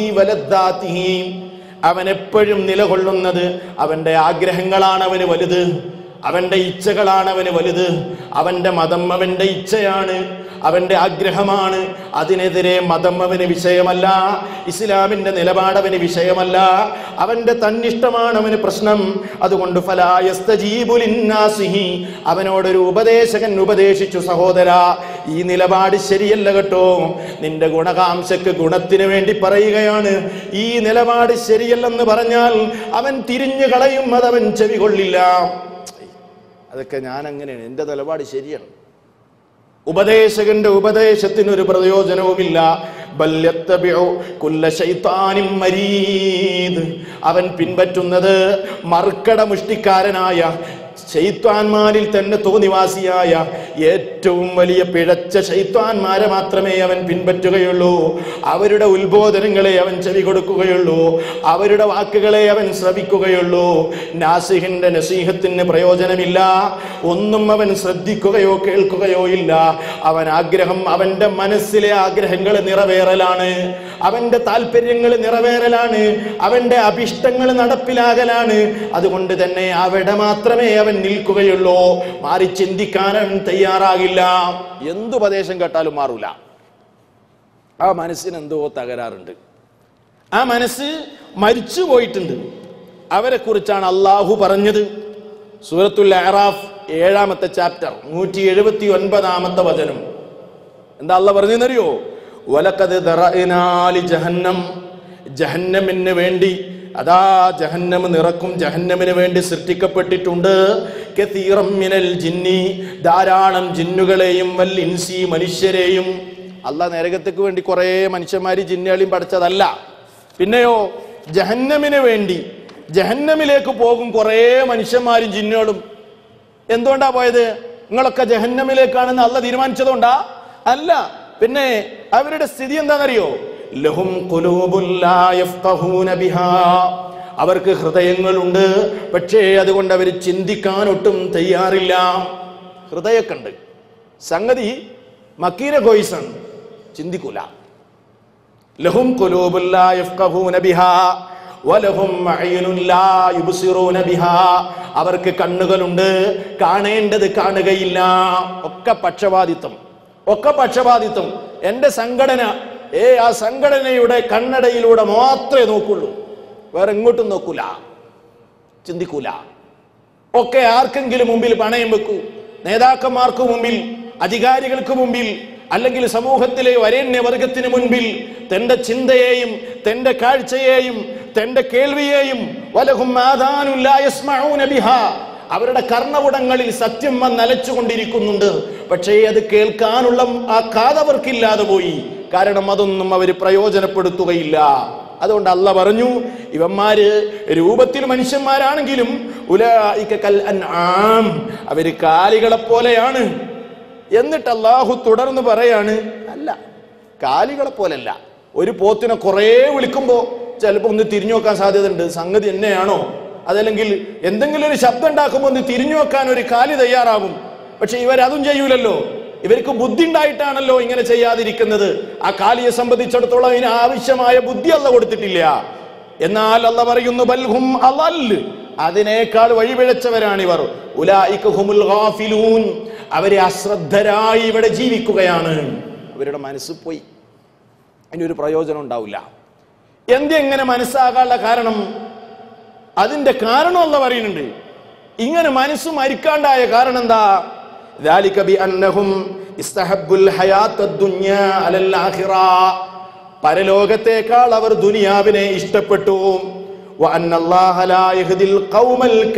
വലദ്ദാതിഹി അവൻ എപ്പോഴും നിലകൊള്ളുന്നത് അവന്റെ ആഗ്രഹങ്ങളാണ് അവന് വലുത് അവന്റെ ഇച്ഛകളാണ് അവന് വലുത് അവന്റെ മതം അവന്റെ ഇച്ഛയാണ് അവന്റെ ആഗ്രഹമാണ് അതിനെതിരെ മതം അവന് വിഷയമല്ല ഇസ്ലാമിന്റെ നിലപാട് അവന് വിഷയമല്ല അവന്റെ തന്നിഷ്ടമാണ് അവന് പ്രശ്നം അതുകൊണ്ട് ഫലായസ്തജീബുലിന്നാസിഹി അവനോടൊരു ഉപദേശകൻ ഉപദേശിച്ചു സഹോദര ഈ നിലപാട് ശരിയല്ല കേട്ടോ നിന്റെ ഗുണകാംക്ഷക്ക് ഗുണത്തിന് വേണ്ടി പറയുകയാണ് ഈ നിലപാട് ശരിയല്ലെന്ന് പറഞ്ഞാൽ അവൻ തിരിഞ്ഞു കളയും അതവൻ ചെവി കൊള്ളില്ല അതൊക്കെ ഞാൻ അങ്ങനെയാണ് എൻ്റെ നിലപാട് ശരിയാണ് ഉപദേശകന്റെ ഉപദേശത്തിനൊരു പ്രയോജനവുമില്ല ബൽ യത്തബിഉ കുല്ല ശൈത്താനിൻ മരീദ് അവൻ പിൻപറ്റുന്നത് മർക്കട മുഷ്ടിക്കാരനായ ശൈത്വാന്മാരിൽ തന്നെ തോന്നിവാസിയായ ഏറ്റവും വലിയ പിഴച്ച ശൈത്വാന്മാരെ മാത്രമേ അവൻ പിൻപറ്റുകയുള്ളൂ അവരുടെ ഉത്ബോധനങ്ങളെ അവൻ ചെവി കൊടുക്കുകയുള്ളൂ അവരുടെ വാക്കുകളെ അവൻ ശ്രവിക്കുകയുള്ളൂ നാസിഹിന്റെ നസീഹത്തിന് പ്രയോജനമില്ല ഒന്നും അവൻ ശ്രദ്ധിക്കുകയോ കേൾക്കുകയോ ഇല്ല അവൻ ആഗ്രഹം അവന്റെ മനസ്സിലെ ആഗ്രഹങ്ങൾ നിറവേറലാണ് അവന്റെ താല്പര്യങ്ങൾ നിറവേറലാണ് അവന്റെ അഭിഷ്ടങ്ങൾ നടപ്പിലാകലാണ് അതുകൊണ്ട് തന്നെ അവിടെ മാത്രമേ അവൻ നിൽക്കുകയുള്ളൂ മാറി ചിന്തിക്കാൻ അവൻ തയ്യാറാകില്ല എന്തുപദേശം കേട്ടാലും മാറൂല ആ മനസ്സിന് എന്തോ തകരാറുണ്ട് ആ മനസ്സ് മരിച്ചു പോയിട്ടുണ്ട് അവരെ കുറിച്ചാണ് അള്ളാഹു പറഞ്ഞത് സൂറത്തുൽ അറാഫ് ഏഴാമത്തെ ചാപ്റ്റർ നൂറ്റി എഴുപത്തി ഒൻപതാമത്തെ വചനം എന്താ അല്ല പറഞ്ഞെന്നറിയോ വലക്കത് ദറഇനാലി ജഹന്നം ജഹന്നമിന് വേണ്ടി അതാ ജഹന്നം നിറക്കും ജഹന്നമിന് വേണ്ടി സൃഷ്ടിക്കപ്പെട്ടിട്ടുണ്ട് കതീറം മിനൽ ജിന്നി ധാരാളം ജിന്നുകളെയും വൽ ഇൻസി മനുഷ്യരെയും അല്ല നരകത്തേക്ക് വേണ്ടി കുറേ മനുഷ്യന്മാര് ജിന്നുകളെയും പഠിച്ചതല്ല പിന്നെയോ ജഹന്നമിന് വേണ്ടി ജഹന്നമിലേക്ക് പോകും കുറേ മനുഷ്യന്മാരും ജിന്നുകളും എന്തുകൊണ്ടാ പോയത് നിങ്ങളൊക്കെ ജഹന്നമിലേക്കാണെന്ന് അല്ല തീരുമാനിച്ചതുകൊണ്ടാ അല്ല പിന്നെ അവരുടെ സ്ഥിതി എന്താണെന്നറിയോ ലഹും ഖുലൂബുൻ ലാ യഫ്ഖഹൂന ബിഹാ അവർക്ക് ഹൃദയങ്ങളുണ്ട് പക്ഷേ അതുകൊണ്ട് അവർ ചിന്തിക്കാൻ ഒട്ടും തയ്യാറില്ല ഹൃദയമൊക്കെ ഉണ്ട് സംഗതി മക്കീര ഗോയിസാണ് ചിന്തിക്കൂല ലഹും ഖുലൂബുൻ ലാ യഫ്ഖഹൂന ബിഹാ വലഹും അയ്യുനുൻ ലാ യുബ്സിറൂന ബിഹാ അവർക്ക് കണ്ണുകളുണ്ട് കാണേണ്ടത് കാണുകയില്ല ഒക്കെ പക്ഷപാതിത്വം ഒക്കെ പക്ഷപാതിത്വം എൻ്റെ സംഘടന ഏ ആ സംഘടനയുടെ കണ്ണടയിലൂടെ മാത്രമേ നോക്കുള്ളൂ വേറെ എങ്ങോട്ടും നോക്കൂല ചിന്തിക്കൂല ഒക്കെ ആർക്കെങ്കിലും മുമ്പിൽ പണയം വെക്കൂ നേതാക്കന്മാർക്ക് മുമ്പിൽ അധികാരികൾക്ക് മുമ്പിൽ അല്ലെങ്കിൽ സമൂഹത്തിലെ വരേണ്യവർഗത്തിന് മുൻപിൽ തന്റെ ചിന്തയെയും തന്റെ കാഴ്ചയെയും തന്റെ കേൾവിയെയും വലഹും ആദാനുൻ ലാ യസ്മഊന ബിഹാ അവരുടെ കർണപുടങ്ങളിൽ സത്യം വന്നലച്ചുകൊണ്ടിരിക്കുന്നുണ്ട് പക്ഷേ അത് കേൾക്കാനുള്ള ആ കാതവർക്കില്ലാതെ പോയി കാരണം അതൊന്നും അവർ പ്രയോജനപ്പെടുത്തുകയില്ല അതുകൊണ്ട് അല്ല പറഞ്ഞു ഇവന്മാര് രൂപത്തിൽ മനുഷ്യന്മാരാണെങ്കിലും ഉലായിക കൽ അൻആം അവര് കാലികളെ പോലെയാണ് എന്നിട്ട് അള്ളാഹു തുടർന്ന് പറയാണ് അല്ല കാലികളെ പോലല്ല ഒരു പോത്തിനെ കുറേ വിളിക്കുമ്പോ ചിലപ്പോ ഒന്ന് തിരിഞ്ഞു നോക്കാൻ സാധ്യതയുണ്ട് സംഗതി എന്നെയാണോ അതല്ലെങ്കിൽ എന്തെങ്കിലും ഒരു ശബ്ദം ഉണ്ടാക്കുമ്പോൾ ഒന്ന് തിരിഞ്ഞു നോക്കാൻ ഒരു കാലി തയ്യാറാകും പക്ഷെ ഇവരതും ചെയ്യൂലല്ലോ ഇവർക്ക് ബുദ്ധി ഉണ്ടായിട്ടാണല്ലോ ഇങ്ങനെ ചെയ്യാതിരിക്കുന്നത് ആ കാലിയെ സംബന്ധിച്ചിടത്തോളം അതിന് ആവശ്യമായ ബുദ്ധി അല്ല കൊടുത്തിട്ടില്ല എന്നാൽ അല്ല പറയുന്നു ബൽഹും അലൽ അതിനേക്കാൾ വഴിപിഴച്ചവരാണിവർ ഉലായിക ഹുമുൽ ഗാഫിലൂൻ അവരെ അശ്രദ്ധരായി ഇവിടെ ജീവിക്കുകയാണ് അവരുടെ മനസ്സ് പോയി അതിനൊരു പ്രയോജനം ഉണ്ടാവില്ല എന്തെങ്ങനെ മനസ്സാകാനുള്ള കാരണം അതിന്റെ കാരണം അല്ല പറയുന്നുണ്ട് ഇങ്ങനെ മനസ്സ് മരിക്കാണ്ടായ കാരണം എന്താ ذلك بأنهم استحبوا الحياة الدنيا على الآخرة പരലോകത്തേക്കാൾ അവർ ദുനിയാവിനെ ഇഷ്ടപ്പെട്ടു وأن الله لا يهدي القوم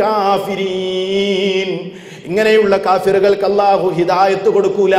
الكافرين ഇങ്ങനെയുള്ള കാഫിറുകൾക്ക് അള്ളാഹു ഹിദായത്ത് കൊടുക്കൂല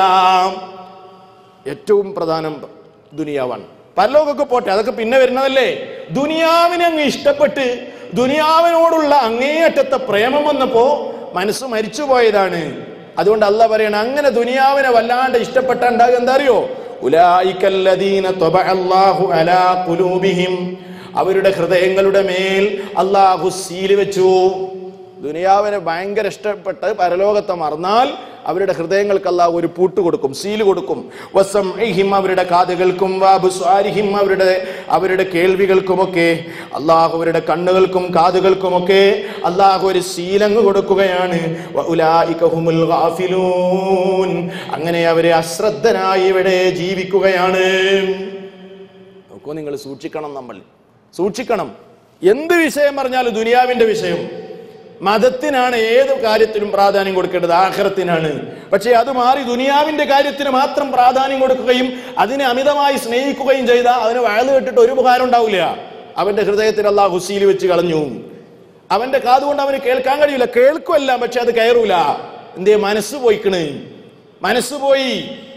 ഏറ്റവും പ്രധാനം ദുനിയാവാണ് പരലോകമൊക്കെ പോട്ടെ അതൊക്കെ പിന്നെ വരുന്നതല്ലേ ദുനിയാവിനെ അങ്ങ് ഇഷ്ടപ്പെട്ട് ദുനിയാവിനോടുള്ള അങ്ങേയറ്റത്തെ പ്രേമം വന്നപ്പോ മനസ്സ് മരിച്ചു പോയതാണ് അതുകൊണ്ട് അല്ല പറയണം അങ്ങനെ ദുനിയാവിനെ വല്ലാണ്ട് ഇഷ്ടപ്പെട്ട ഉണ്ടാകുക എന്താ അറിയോ ഉലായിക്കല്ലദീന ത്വബഅ അല്ലാഹു അലാ ഖുലൂബിഹിം അവരുടെ ഹൃദയങ്ങളുടെ മേൽ അള്ളാഹു സീല് വെച്ചു ദുനിയാവിനെ ഭയങ്കര ഇഷ്ടപ്പെട്ട് പരലോകത്തെ മറന്നാൽ അവരുടെ ഹൃദയങ്ങൾക്ക് അല്ലാഹു ഒരു പൂട്ട് കൊടുക്കും സീല് കൊടുക്കും വസംഇഹിം അവരുടെ കാതുകൾക്കും വാബുസ്വാരിഹിം അവരുടെ അവരുടെ കേൾവികൾക്കുമൊക്കെ അള്ളാഹു അവരുടെ കണ്ണുകൾക്കും കാതുകൾക്കുമൊക്കെ അള്ളാഹു ഒരു ശീലങ്ങ് കൊടുക്കുകയാണ് വഉലായിക ഹുമുൽ ഗാഫിലൂൻ. അങ്ങനെ അവര് അശ്രദ്ധനായി ഇവിടെ ജീവിക്കുകയാണ് നോക്കൂ നിങ്ങൾ സൂക്ഷിക്കണം നമ്മൾ സൂക്ഷിക്കണം എന്ത് വിഷയം പറഞ്ഞാലും ദുനിയാവിന്റെ വിഷയം മതത്തിനാണ് ഏത് കാര്യത്തിനും പ്രാധാന്യം കൊടുക്കേണ്ടത് ആഖിറത്തിനാണ് പക്ഷേ അത് മാറി ദുനിയാവിന്റെ കാര്യത്തിന് മാത്രം പ്രാധാന്യം കൊടുക്കുകയും അതിനെ അമിതമായി സ്നേഹിക്കുകയും ചെയ്താൽ അതിന് വയല് കേട്ടിട്ട് ഒരു ഉപകാരം ഉണ്ടാവില്ല അവന്റെ ഹൃദയത്തിൽ അള്ളാഹ് ഹുസീൽ വെച്ച് കളഞ്ഞു അവന്റെ കാതുകൊണ്ട് അവന് കേൾക്കാൻ കഴിയില്ല കേൾക്കുമല്ല പക്ഷെ അത് കയറൂല എന്തേ മനസ്സ് പോയിക്കണ് മനസ്സ് പോയി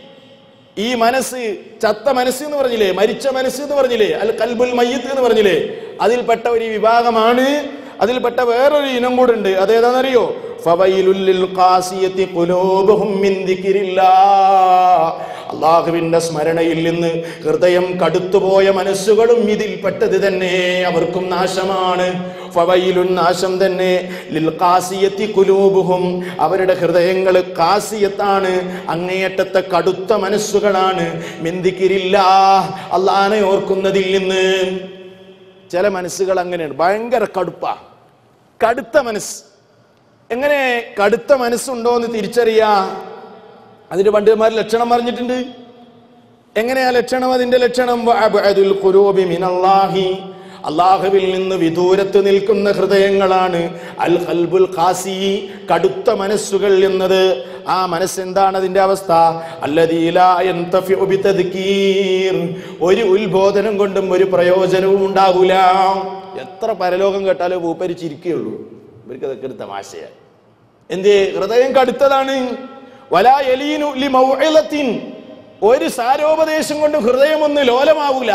ഈ മനസ്സ് ചത്ത മനസ്സ് എന്ന് പറഞ്ഞില്ലേ മരിച്ച മനസ്സ് എന്ന് പറഞ്ഞില്ലേ അൽ കൽബുൽ മയ്യത്ത് എന്ന് പറഞ്ഞില്ലേ അതിൽപ്പെട്ട ഒരു വിഭാഗമാണ് അതിൽപ്പെട്ട വേറൊരു ഇനം കൂടെ ഉണ്ട് അതേതാണെന്നറിയോ ഫവൈലുല്ലിൽ ഖാസിയത്തി ഖുലൂബുഹും മിൻ ദിക്രില്ലാഹ്. അള്ളാഹുവിന്റെ സ്മരണയിൽ നിന്ന് ഹൃദയം കടുത്തുപോയ മനസ്സുകളും ഇതിൽപ്പെട്ടത് തന്നെ അവർക്കും നാശമാണ് ഫവയിലുൻ നാശം തന്നെ ലിൽ ഖാസിയത്തി കുലൂബുഹും അവരുടെ ഹൃദയങ്ങൾ കാസിയത്താണ് അങ്ങേയറ്റത്തെ കടുത്ത മനസ്സുകളാണ് മിന്തിക്കിരില്ല അള്ളാനെ ഓർക്കുന്നതിൽ നിന്ന് ചില മനസ്സുകൾ അങ്ങനെയാണ് ഭയങ്കര കടുപ്പ കടുത്ത മനസ്സ് എങ്ങനെ കടുത്ത മനസ്സുണ്ടോ എന്ന് തിരിച്ചറിയാ അതിന്റെ പണ്ഡിതന്മാർ ലക്ഷണം പറഞ്ഞിട്ടുണ്ട് എങ്ങനെയാ ലക്ഷണം അതിന്റെ ലക്ഷണം വഅബ്അദുൽ ഖുലൂബി മിനല്ലാഹി അള്ളാഹുവിൽ നിന്ന് വിദൂരത്ത് നിൽക്കുന്ന ഹൃദയങ്ങളാണ് അൽ ഖൽബുൽ ഖാസി കടുത്ത മനസ്സുകൾ എന്നത് ആ മനസ്സെന്താണ് അതിന്റെ അവസ്ഥ അല്ലദീ ലാ യൻതഫിഉ ബിതദ്കീർ ഒരു ഉത്ബോധനം കൊണ്ടും ഒരു പ്രയോജനവും ഉണ്ടാകൂല എത്ര പരലോകം കേട്ടാലും പൂപ്പരിച്ചിരിക്കുകയുള്ളൂ ഇവർക്ക് അതൊക്കെ ഒരു തമാശയാണ് എന്തേ ഹൃദയം കടുത്തതാണ് വലാ യലീനു ലി മൗഇലത്തിൻ ഒരു സാരോപദേശം കൊണ്ട് ഹൃദയം ഒന്ന് ലോലമാവൂല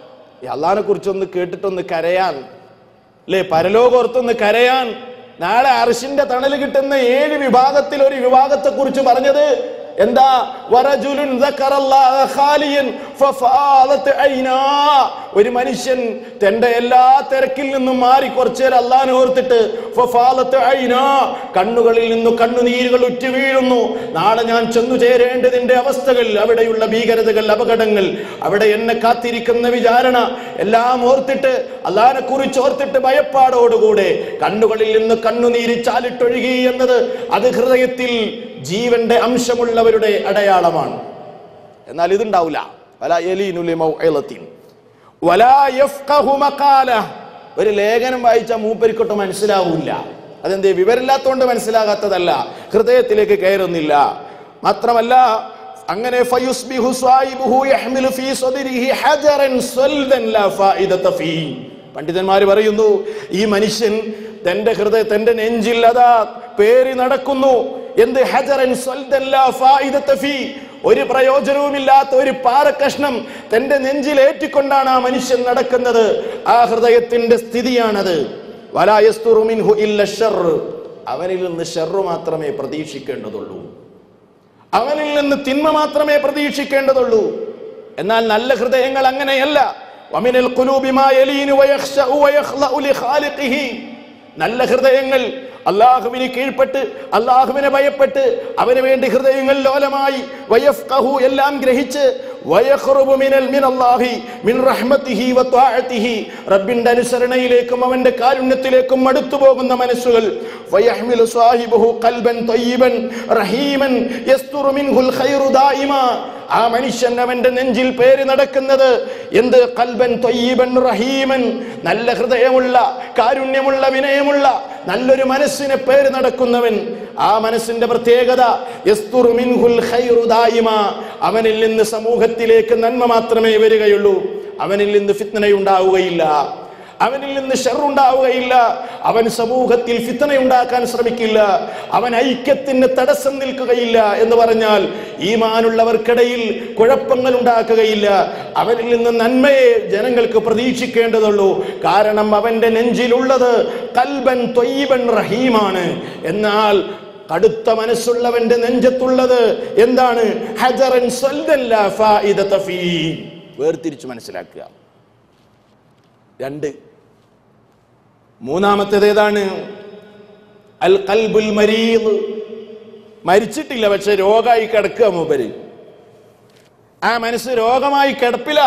ഈ അള്ളഹാനെ കുറിച്ചൊന്ന് കേട്ടിട്ടൊന്ന് കരയാൻ അല്ലേ പരലോകോർത്തൊന്ന് കരയാൻ നാളെ അർഷിന്റെ തണൽ കിട്ടുന്ന ഏഴ് വിഭാഗത്തിൽ ഒരു വിഭാഗത്തെ കുറിച്ച് പറഞ്ഞത് എന്താ വറജുലുൻ ദക്കറല്ലാഹ ഖാലിയൻ ഫഫാലത്ത് ഐനാ ഒരു മനുഷ്യൻ തന്റെ എല്ലാ തിരക്കിൽ നിന്നും മാറി കുറച്ചു നേരം അള്ളാഹിനെ ഓർത്തിട്ട് ഫഫാലത്ത് ഐനാ കണ്ണുകളിൽ നിന്ന് കണ്ണുനീരുകൾ ഉറ്റു വീഴുന്നു നാളെ ഞാൻ ചെന്നു ചേരേണ്ടതിന്റെ അവസ്ഥകൾ അവിടെയുള്ള ഭീകരതകൾ അപകടങ്ങൾ അവിടെ എന്നെ കാത്തിരിക്കുന്ന വിചാരണ എല്ലാം ഓർത്തിട്ട് അള്ളാഹിനെ കുറിച്ച് ഓർത്തിട്ട് ഭയപ്പാടോടുകൂടെ കണ്ണുകളിൽ നിന്ന് കണ്ണുനീര് ചാലിട്ടൊഴുകി എന്നത് അത് ഹൃദയത്തിൽ ജീവന്റെ അംശമുള്ളവരുടെ അടയാളമാണ് എന്നാൽ ഇതുണ്ടാവില്ല വലാ യലീനു ലിമൗഇളത്തിൻ. വലാ യഫ്ഖഹു മഖാല. ഒരു ലേഖനം വായിച്ച മൂപ്പരിക്കൊട്ട് മനസ്സിലാവൂല അതെന്തേ വിവരമില്ലാത്തോണ്ട് മനസ്സിലാകാത്തതല്ല ഹൃദയത്തിലേക്ക് കയറുന്നില്ല മാത്രമല്ല അങ്ങനെ ഫയുസ്ബിഹു സ്വായിബുഹു യഹ്മിലു ഫീ സദ്രിഹി ഹജറൻ സ്വൽദൻ ലാ ഫായിദത ഫീ പണ്ഡിതന്മാർ പറയുന്നു ഈ മനുഷ്യൻ തന്റെ ഹൃദയ തന്റെ നെഞ്ചിൽ അതാ പേറി നടക്കുന്നു എന്ത് ഹജറൻ സ്വൽദൻ ലാ ഫായിദത ഫീ ഒരു പ്രയോജനവുമില്ലാത്ത ഒരു പാറക്കഷ്ണം തന്റെ നെഞ്ചിൽ ഏറ്റിക്കൊണ്ടാണ് ആ മനുഷ്യൻ നടക്കുന്നത് ആ ഹൃദയത്തിന്റെ സ്ഥിതിയാണത് വലാ യസ്തുറു മിൻഹു ഇല്ല ഷർറ്. അവനിൽ നിന്ന് ഷെറു മാത്രമേ പ്രതീക്ഷിക്കേണ്ടതുള്ളൂ അവനിൽ നിന്ന് തിന്മ മാത്രമേ പ്രതീക്ഷിക്കേണ്ടതുള്ളൂ എന്നാൽ നല്ല ഹൃദയങ്ങൾ അങ്ങനെയല്ല വമിനൽ ഖുലൂബി മാ യലീനു വയഖ്ശഉ വയഖ്ലഉ ലിഖാലിഖിഹി. നല്ല ഹൃദയങ്ങൾ അള്ളാഹുവിന് കീഴ്പ്പെട്ട് അള്ളാഹുവിനെ ഭയപ്പെട്ട് അവന് വേണ്ടി ഹൃദയങ്ങൾ ലോലമായി വയഫ്ഖഹു എല്ലാം ഗ്രഹിച്ച് വയഖ്റുബു മിനൽ മിനല്ലാഹി മിൻ റഹ്മത്തിഹി വത്വാഅത്തിഹി റബ്ബിന്റെ അനുസരണയിലേക്കും അവന്റെ കാരുണ്യത്തിലേക്കും അടുത്തു പോകുന്ന മനസ്സുകൾ വയഹ്മിലു സാഹിബുഹു ഖൽബൻ തയ്യിബൻ റഹീമൻ യസ്തുറു മിൻഹുൽ ഖൈറു ദായിമാ ആ മനുഷ്യൻ അവന്റെ നെഞ്ചിൽ പേര് നടക്കുന്നത് എന്ത് കൽബൻ തൊയ്യബൻ റഹീമൻ നല്ല ഹൃദയമുള്ള കാരുണ്യമുള്ള വിനയമുള്ള നല്ലൊരു മനസ്സിനെ പേര് നടക്കുന്നവൻ ആ മനസ്സിന്റെ പ്രത്യേകത യസ്തുറു മിൻഹുൽ ഖൈറു ദായിമ അവനിൽ നിന്ന് സമൂഹത്തിലേക്ക് നന്മ മാത്രമേ വരികയുള്ളൂ അവനിൽ നിന്ന് ഫിത്നയുണ്ടാവുകയില്ല അവനിൽ നിന്ന് ഷെറുണ്ടാവുകയില്ല അവൻ സമൂഹത്തിൽ ഫിത്തനയുണ്ടാക്കാൻ ശ്രമിക്കില്ല അവൻ ഐക്യത്തിന് തടസ്സം നിൽക്കുകയില്ല എന്ന് പറഞ്ഞാൽ ഈമാനുള്ളവർക്കിടയിൽ കുഴപ്പങ്ങൾ ഉണ്ടാക്കുകയില്ല അവനിൽ നിന്ന് നന്മയെ ജനങ്ങൾക്ക് പ്രതീക്ഷിക്കേണ്ടതുള്ളൂ കാരണം അവന്റെ നെഞ്ചിലുള്ളത് കൽബൻ തൊയ്യബൻ റഹീമാണ് എന്നാൽ കടുത്ത മനസ്സുള്ളവന്റെ നെഞ്ചത്തുള്ളത് എന്താണ് ഹജറൻ സ്വൽദൻ ലാ ഫായിദത ഫീ. വേർതിരിച്ച് മനസ്സിലാക്കുക രണ്ട് മൂന്നാമത്തേത് ഏതാണ് അൽ കൽബുൽ മരീദ് മരിച്ചിട്ടില്ല പക്ഷെ രോഗമായി കിടക്കുക മൂപ്പര് ആ മനസ്സ് രോഗമായി കിടപ്പില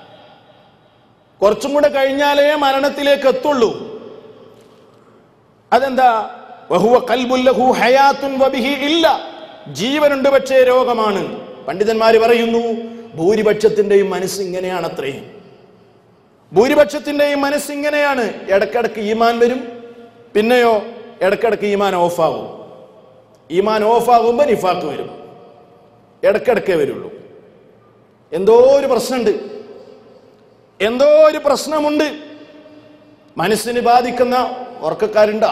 കുറച്ചും കൂടെ കഴിഞ്ഞാലേ മരണത്തിലേക്ക് എത്തുള്ളൂ അതെന്താ വഹുവ ഖൽബുൻ ലഹു ഹയാത്തുൻ വബിഹി ഇല്ല ജീവനുണ്ട് പക്ഷേ രോഗമാണ് പണ്ഡിതന്മാർ പറയുന്നു ഭൂരിപക്ഷത്തിന്റെയും മനസ്സ് ഇങ്ങനെയാണത്രേ ഭൂരിപക്ഷത്തിന്റെയും മനസ്സ് ഇങ്ങനെയാണ് ഇടക്കിടക്ക് ഈമാൻ വരും പിന്നെയോ ഇടക്കിടക്ക് ഈമാൻ ഓഫാകും ഈമാൻ ഓഫാകുമ്പോൾ നിഫാക്ക് വരും ഇടക്കിടക്കേ വരുള്ളൂ എന്തോ ഒരു പ്രശ്നമുണ്ട് എന്തോ ഒരു പ്രശ്നമുണ്ട് മനസ്സിന് ബാധിക്കുന്ന ഉറക്കക്കാരുണ്ടാ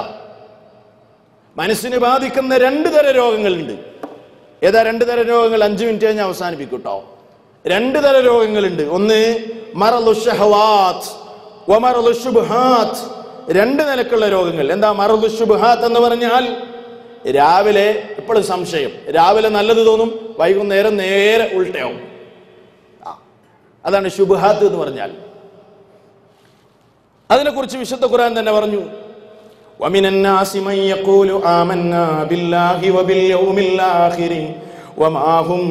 മനസ്സിന് ബാധിക്കുന്ന രണ്ട് തരം രോഗങ്ങളുണ്ട് ഏതാ രണ്ട് തരം രോഗങ്ങൾ അഞ്ചു മിനിറ്റ് കഴിഞ്ഞ് അവസാനിപ്പിക്കും കേട്ടോ രണ്ട് തരം രോഗങ്ങളുണ്ട് ഒന്ന് മറലു ഷഹവാത്ത് വമറലു ശുബ്ഹാത്ത് രണ്ട് നിലക്കുള്ള രോഗങ്ങൾ എന്താ മറലു ശുബ്ഹാത്ത് എന്ന് പറഞ്ഞാൽ രാവിലെ എപ്പോഴും സംശയം രാവിലെ നല്ലത് തോന്നും വൈകുന്നേരം നേരെ ഉൾട്ടയാവും ആ, അതാണ് ശുബ്ഹാത്ത് എന്ന് പറഞ്ഞാൽ അതിനെക്കുറിച്ച് വിശുദ്ധ ഖുർആൻ തന്നെ പറഞ്ഞു ومن الناس من يقول آمنا بالله وباليوم الآخر وما هم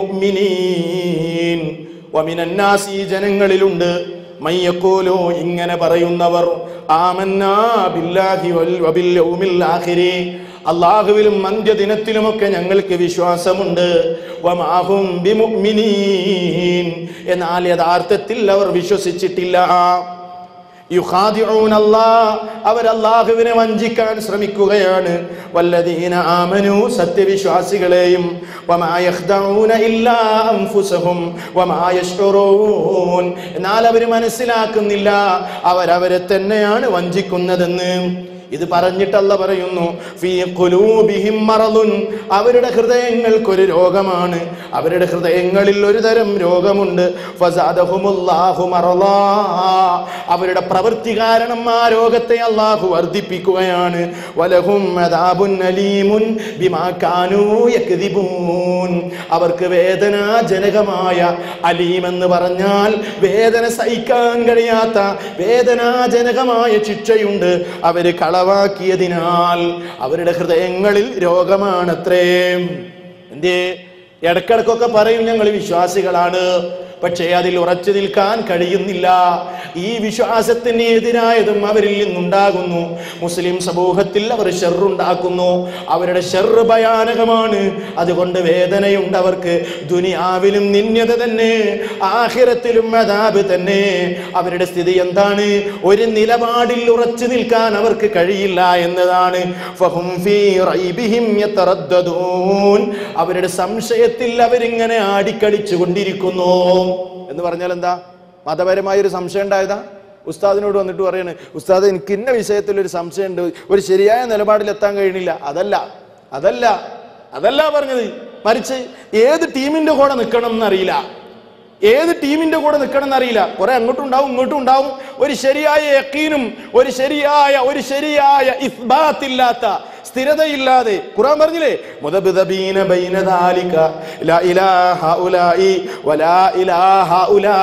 بمؤمنين ومن الناس ഈ ജനങ്ങളിലുണ്ട് മയ്യക്കോലോ ഇങ്ങനെ പറയുന്നവർ ആമന്നാ ബില്ലാഹി വൽ- വബിൽ യൗമിൽ ആഖിരി അള്ളാഹുവിലും അന്ത്യദിനത്തിലുമൊക്കെ ഞങ്ങൾക്ക് വിശ്വാസമുണ്ട് വമാഹും ബിമുഅ്മിനീൻ എന്നാൽ യഥാർത്ഥത്തിൽ അവർ വിശ്വസിച്ചിട്ടില്ല യുഖാദിഊന അല്ലാഹ് അവർ അല്ലാഹുവിനെ വഞ്ചിക്കാൻ ശ്രമിക്കുകയാണ് വല്ലദീന ആമനു സത്യവിശ്വാസികളെയും വമാ യഖ്ദഊന ഇല്ലാ അൻഫുസഹും വമാ യശ്ഉറൂൻ എന്നാൽ അവർ മനസ്സിലാക്കുന്നില്ല അവരവരെ തന്നെയാണ് വഞ്ചിക്കുന്നതെന്ന് ഇത് പറഞ്ഞിട്ടല്ല പറയുന്നു ഫീ ഖുലൂബിഹിം മറദുൻ അവരുടെ ഹൃദയങ്ങൾക്കൊരു രോഗമാണ് അവരുടെ ഹൃദയങ്ങളിൽ ഒരു തരം രോഗമുണ്ട് ഫസാദഹുമുല്ലാഹു മറളാ അവരുടെ പ്രവൃത്തി കാരണം ആ രോഗത്തെ അള്ളാഹു വർദ്ധിപ്പിക്കുകയാണ് വലഹും അദാബുൻ അലീമുൻ ബിമാ കാനൂ യക്ദിബൂൻ അവർക്ക് വേദനാജനകമായ അലീം എന്ന് പറഞ്ഞാൽ വേദന സഹിക്കാൻ കഴിയാത്ത വേദനാജനകമായ ശിക്ഷയുണ്ട് അവര് കളവാക്കിയതിനാൽ അവരുടെ ഹൃദയങ്ങളിൽ രോഗമാണത്രേ എന്തേ ഇടക്കിടക്കൊക്കെ പറയും ഞങ്ങൾ വിശ്വാസികളാണ് പക്ഷേ അതിൽ ഉറച്ചു നിൽക്കാൻ കഴിയുന്നില്ല ഈ വിശ്വാസത്തിന് എതിരായതും അവരിൽ നിന്നുണ്ടാകുന്നു മുസ്ലിം സമൂഹത്തിൽ അവർ ഷെറുണ്ടാക്കുന്നു അവരുടെ ഷെറ് ഭയാനകമാണ് അതുകൊണ്ട് വേദനയുണ്ട് അവർക്ക് ദുനിയാവിലും നിന്യത തന്നെ ആഹിറത്തിലും അതാബ് തന്നെ അവരുടെ സ്ഥിതി എന്താണ് ഒരു നിലപാടിൽ ഉറച്ചു നിൽക്കാൻ അവർക്ക് കഴിയില്ല എന്നതാണ് ഫഹും ഫീ റൈബിഹിം യതറദ്ദദൂൻ. അവരുടെ സംശയത്തിൽ അവരിങ്ങനെ ആടിക്കളിച്ചു കൊണ്ടിരിക്കുന്നു എന്ന് പറഞ്ഞാൽ എന്താ മതപരമായ ഒരു സംശയം ഉണ്ടായതാ ഉസ്താദിനോട് വന്നിട്ട് പറയാണ് ഉസ്താദ് എനിക്ക് ഇന്ന വിഷയത്തിൽ ഒരു സംശയമുണ്ട് ഒരു ശരിയായ നിലപാടിൽ എത്താൻ കഴിയണില്ല അതല്ല അതല്ല അതല്ല പറഞ്ഞത് മറിച്ച് ഏത് ടീമിന്റെ കൂടെ നിൽക്കണം എന്നറിയില്ല ഏത് ടീമിന്റെ കൂടെ നിൽക്കണം എന്നറിയില്ല കുറെ അങ്ങോട്ടും ഉണ്ടാവും ഇങ്ങോട്ടും ഉണ്ടാവും ഒരു ശരിയായ യക്കീനും ഒരു ശരിയായ ഒരു ശരിയായ ഇസ്ബാത്തില്ലാത്ത സ്ഥിരതയില്ലാതെ ഖുറാൻ പറഞ്ഞില്ലേ മുദബിദബീന ബൈന ദാലിക ലാ ഇലാഹ ഉലായി വലാ ഇലാഹ ഉലാ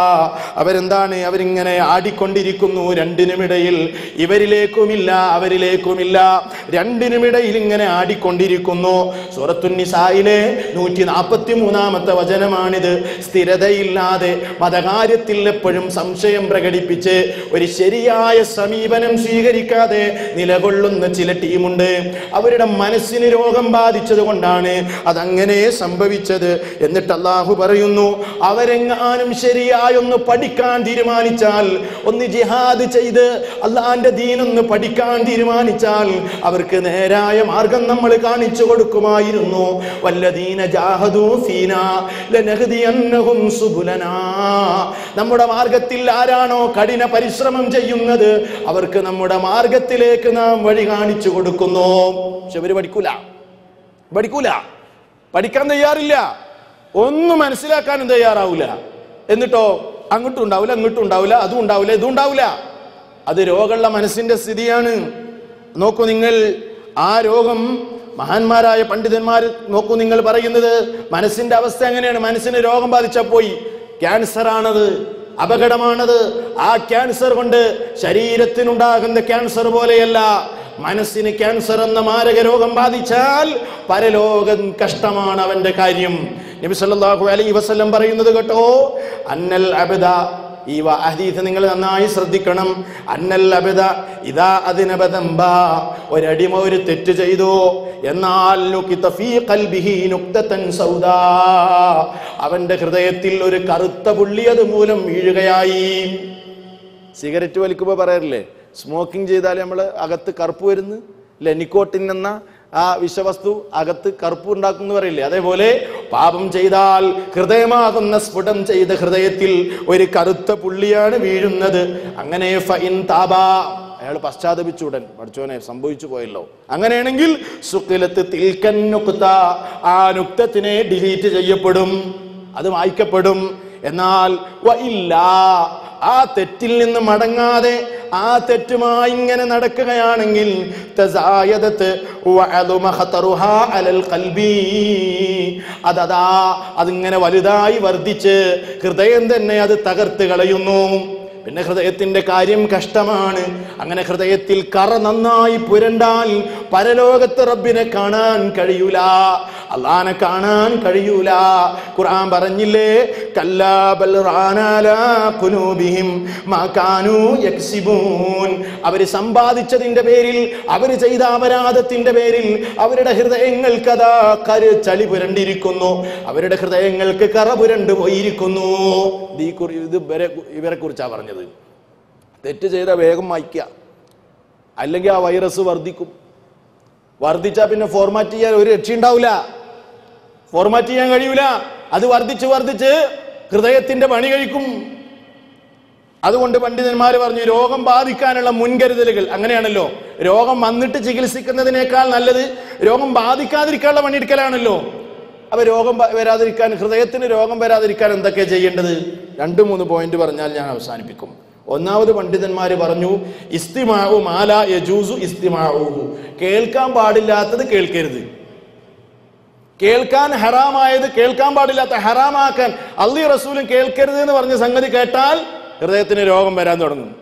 അവരെന്താണ് അവരിങ്ങനെ ആടിക്കൊണ്ടിരിക്കുന്നു രണ്ടിനുമിടയിൽ ഇവരിലേക്കുമില്ല അവരിലേക്കുമില്ല രണ്ടിനുമിടയിൽ ഇങ്ങനെ ആടിക്കൊണ്ടിരിക്കുന്നു സൂറത്തുന്നിസായിലെ നൂറ്റി നാൽപ്പത്തി മൂന്നാമത്തെ വചനമാണിത് സ്ഥിരതയില്ലാതെ മതകാര്യത്തിൽ എപ്പോഴും സംശയം പ്രകടിപ്പിച്ച് ഒരു ശരിയായ സമീപനം സ്വീകരിക്കാതെ നിലകൊള്ളുന്ന ചില ടീമുണ്ട് അവരുടെ മനസ്സിന് രോഗം ബാധിച്ചത് കൊണ്ടാണ് അതങ്ങനെ സംഭവിച്ചത് എന്നിട്ട് അള്ളാഹു പറയുന്നു അവരെങ്ങാനും ശരിയായൊന്ന് പഠിക്കാൻ തീരുമാനിച്ചാൽ ഒന്ന് ജിഹാദ് ചെയ്ത് അള്ളാന്റെ ദീനൊന്ന് പഠിക്കാൻ തീരുമാനിച്ചാൽ അവർക്ക് നേരായ മാർഗം നമ്മൾ കാണിച്ചു കൊടുക്കുമായിരുന്നു വല്ലദീന ജാഹദൂ ഫീന ലനഹ്ദിയന്നഹും സുബുലനാ നമ്മുടെ മാർഗത്തിൽ ആരാണോ കഠിന പരിശ്രമം ചെയ്യുന്നത് അവർക്ക് നമ്മുടെ മാർഗത്തിലേക്ക് നാം വഴി കാണിച്ചു കൊടുക്കുന്നു പക്ഷെ ഇവര് പഠിക്കൂല പഠിക്കൂല പഠിക്കാൻ തയ്യാറില്ല ഒന്നും മനസ്സിലാക്കാനും തയ്യാറാവൂല എന്നിട്ടോ അങ്ങോട്ടും ഉണ്ടാവില്ല ഇങ്ങോട്ടും ഉണ്ടാവില്ല അതും ഉണ്ടാവില്ല ഇതും ഉണ്ടാവില്ല അത് രോഗമുള്ള മനസ്സിന്റെ സ്ഥിതിയാണ് നോക്കൂ നിങ്ങൾ ആ രോഗം മഹാന്മാരായ പണ്ഡിതന്മാർ നോക്കൂ നിങ്ങൾ പറയുന്നത് മനസ്സിന്റെ അവസ്ഥ എങ്ങനെയാണ് മനസ്സിന് രോഗം ബാധിച്ചാൽ പോയി ക്യാൻസർ ആണത് അപകടമാണത് ആ ക്യാൻസർ കൊണ്ട് ശരീരത്തിനുണ്ടാകുന്ന ക്യാൻസർ പോലെയല്ല മനസ്സിന് ക്യാൻസർ എന്ന മാരക രോഗം ബാധിച്ചാൽ പരലോകം കഷ്ടമാണ് അവന്റെ കാര്യം നബി സല്ലല്ലാഹു അലൈഹി വസല്ലം പറയുന്നത് കേട്ടോ അന്നൽ അബദ ഈ വ- ഹദീസ് നിങ്ങൾ നന്നായി ശ്രദ്ധിക്കണം അന്നൽ അബദ ഇതാ അതിനബദംബ ഒരടിമ ഒരു തെറ്റ് ചെയ്തു എന്നാൽ നുകിത ഫീ ഖൽബിഹി നുക്തതൻ സൗദാ അവന്റെ ഹൃദയത്തിൽ ഒരു കറുത്ത പുള്ളി അത് മൂലം വീഴുകയായി സിഗരറ്റ് വലിക്കുമ്പോൾ പറയാറില്ലേ സ്മോക്കിംഗ് ചെയ്താൽ നമ്മൾ അകത്ത് കറുപ്പ് വരുന്നു അല്ലെ നിക്കോട്ടിൻ എന്ന ആ വിഷവസ്തു അകത്ത് കറുപ്പ് ഉണ്ടാക്കും എന്ന് പറയില്ലേ അതേപോലെ പാപം ചെയ്താൽ ഹൃദയമാകുന്ന സ്ഫുടം ചെയ്ത ഹൃദയത്തിൽ ഒരു കറുത്ത പുള്ളിയാണ് വീഴുന്നത് അങ്ങനെ ഫൈൻ താബാ അയാൾ പശ്ചാത്തപിച്ചു ഉടൻ പഠിച്ചോനെ സംഭവിച്ചു പോയല്ലോ അങ്ങനെയാണെങ്കിൽ സുക്കിലത്ത് തിൽക്കൻ നുക്ത ആ നുക്തത്തിനെ ഡിലീറ്റ് ചെയ്യപ്പെടും അത് വായിക്കപ്പെടും എന്നാൽ വ ഇല്ലാ ആ തെറ്റിൽ നിന്ന് മടങ്ങാതെ ആ തെറ്റുമായി ഇങ്ങനെ നടക്കുകയാണെങ്കിൽ തസായദത്ത് വഅലുമ ഖതറുഹാ അലൽ ഖൽബി അതതാ അതിങ്ങനെ വലുതായി വർദ്ധിച്ച് ഹൃദയം തന്നെ അത് തകർത്ത് കളയുന്നു പിന്നെ ഹൃദയത്തിന്റെ കാര്യം കഷ്ടമാണ് അങ്ങനെ ഹൃദയത്തിൽ കറ നന്നായി പുരണ്ടാൽ പരലോകത്ത് റബ്ബിനെ കാണാൻ കഴിയൂല അള്ളാനെ കാണാൻ കഴിയൂല ഖുർആൻ പറഞ്ഞില്ലേ കല്ലാ ബൽ റാനാലാ ഖുലൂബിഹിം മാ കാനൂ യക്സിബൂൻ അവര് സമ്പാദിച്ചതിന്റെ പേരിൽ അവര് ചെയ്ത അപരാധത്തിന്റെ പേരിൽ അവരുടെ ഹൃദയങ്ങൾക്ക് അതാ കരു ചളി പുരണ്ടിരിക്കുന്നു അവരുടെ ഹൃദയങ്ങൾക്ക് കറ പുരണ്ടു പോയിരിക്കുന്നു ഇത് ഈ കുറി ഇത് ഇവരെ ഇവരെ കുറിച്ചാ പറഞ്ഞത് തെറ്റ് ചെയ്ത വേഗം വായിക്കുക അല്ലെങ്കിൽ ആ വൈറസ് വർദ്ധിക്കും വർദ്ധിച്ചാൽ പിന്നെ ഫോർമാറ്റ് ചെയ്യാൻ ഒരു രക്ഷയുണ്ടാവില്ല ഫോർമാറ്റ് ചെയ്യാൻ കഴിയൂല അത് വർദ്ധിച്ച് വർദ്ധിച്ച് ഹൃദയത്തിന്റെ പണി കഴിക്കും അതുകൊണ്ട് പണ്ഡിതന്മാർ പറഞ്ഞു രോഗം ബാധിക്കാനുള്ള മുൻകരുതലുകൾ അങ്ങനെയാണല്ലോ രോഗം വന്നിട്ട് ചികിത്സിക്കുന്നതിനേക്കാൾ നല്ലത് രോഗം ബാധിക്കാതിരിക്കാനുള്ള പണിയെടുക്കലാണല്ലോ അപ്പൊ രോഗം വ- വരാതിരിക്കാൻ ഹൃദയത്തിന് രോഗം വരാതിരിക്കാൻ എന്തൊക്കെ ചെയ്യേണ്ടത് രണ്ട് മൂന്ന് പോയിന്റ് പറഞ്ഞാൽ ഞാൻ അവസാനിപ്പിക്കും ഒന്നാമത് പണ്ഡിതന്മാർ പറഞ്ഞു ഇസ്തിമാവു മാല യജൂസു ഇസ്തിമാവു കേൾക്കാൻ പാടില്ലാത്തത് കേൾക്കരുത് കേൾക്കാൻ ഹറാമായത് കേൾക്കാൻ പാടില്ലാത്ത ഹറാമാക്കാൻ അള്ളി റസൂലും കേൾക്കരുത് എന്ന് പറഞ്ഞ സംഗതി കേട്ടാൽ ഹൃദയത്തിന് രോഗം വരാൻ തുടങ്ങും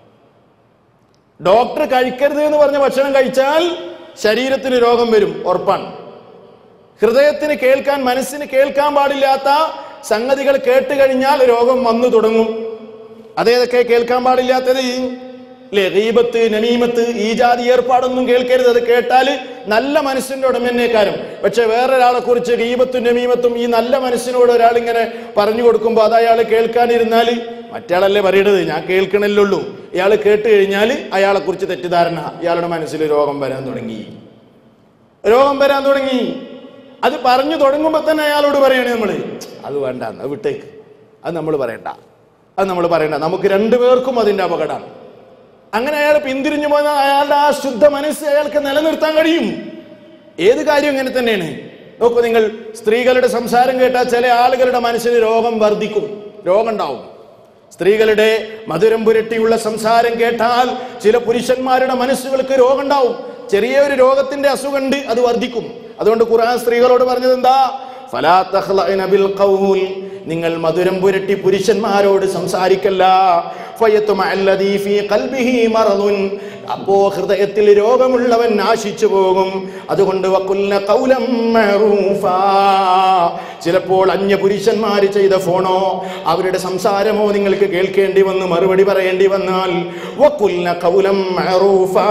ഡോക്ടർ കഴിക്കരുത് എന്ന് പറഞ്ഞ ഭക്ഷണം കഴിച്ചാൽ ശരീരത്തിന് രോഗം വരും ഉറപ്പാണ് ഹൃദയത്തിന് കേൾക്കാൻ മനസ്സിന് കേൾക്കാൻ പാടില്ലാത്ത സംഗതികൾ കേട്ട് കഴിഞ്ഞാൽ രോഗം വന്നു തുടങ്ങും അതേതൊക്കെ കേൾക്കാൻ പാടില്ലാത്തത് അല്ലേ ഗീബത്ത് നമീമത്ത് ഈ ജാതി ഏർപ്പാടൊന്നും കേൾക്കരുത് അത് കേട്ടാൽ നല്ല മനസ്സിന്റെ ഉടമന്നേക്കാരും പക്ഷെ വേറൊരാളെ കുറിച്ച് ഗീബത്തും നമീമത്തും ഈ നല്ല മനസ്സിനോട് ഒരാൾ ഇങ്ങനെ പറഞ്ഞു കൊടുക്കുമ്പോൾ അത് അയാൾ കേൾക്കാനിരുന്നാൽ മറ്റയാളല്ലേ പറയണത് ഞാൻ കേൾക്കണല്ലുള്ളൂ ഇയാൾ കേട്ട് കഴിഞ്ഞാൽ അയാളെ കുറിച്ച് തെറ്റിദ്ധാരണ ഇയാളുടെ മനസ്സിൽ രോഗം വരാൻ തുടങ്ങി രോഗം വരാൻ തുടങ്ങി അത് പറഞ്ഞു തുടങ്ങുമ്പോൾ തന്നെ അയാളോട് പറയണേ നമ്മൾ അത് വേണ്ട അത് വിട്ടേക്ക് അത് നമ്മൾ പറയണ്ട അത് നമ്മൾ പറയണ്ട നമുക്ക് രണ്ടുപേർക്കും അതിന്റെ അപകടമാണ് അങ്ങനെ അയാൾ പിന്തിരിഞ്ഞു പോയാൽ അയാളുടെ ആ ശുദ്ധ മനസ്സ് അയാൾക്ക് നിലനിർത്താൻ കഴിയും ഏത് കാര്യം ഇങ്ങനെ തന്നെയാണ് നോക്കൂ നിങ്ങൾ സ്ത്രീകളുടെ സംസാരം കേട്ടാൽ ചില ആളുകളുടെ മനസ്സിന് രോഗം വർദ്ധിക്കും രോഗം ഉണ്ടാവും സ്ത്രീകളുടെ മധുരം പുരട്ടിയുള്ള സംസാരം കേട്ടാൽ ചില പുരുഷന്മാരുടെ മനസ്സുകൾക്ക് രോഗം ഉണ്ടാവും ചെറിയൊരു രോഗത്തിന്റെ അസുഖമുണ്ട് അത് വർദ്ധിക്കും അതുകൊണ്ട് ഖുർആൻ സ്ത്രീകളോട് പറഞ്ഞത് എന്താ ഫലാ തഖ്ലഅന ബിൽ ഖൗൽ നിങ്ങൾ മധുരം പുരട്ടി പുരുഷന്മാരോട് സംസാരിക്കല്ല ഫയത്തുമ അല്ലദീ ഫീ ഖൽബിഹി മറദുൻ അപ്പോ ഹൃദയത്തിൽ രോഗമുള്ളവൻ നാശിച്ചു പോകും അതുകൊണ്ട് വക്കുല്ല കൗലം മഅറൂഫാ ചിലപ്പോൾ അന്യ പുരുഷന്മാർ ചെയ്ത ഫോണോ അവരുടെ സംസാരമോ നിങ്ങൾക്ക് കേൾക്കേണ്ടി വന്ന് മറുപടി പറയേണ്ടി വന്നാൽ വക്കുല്ല കൗലം മഅറൂഫാ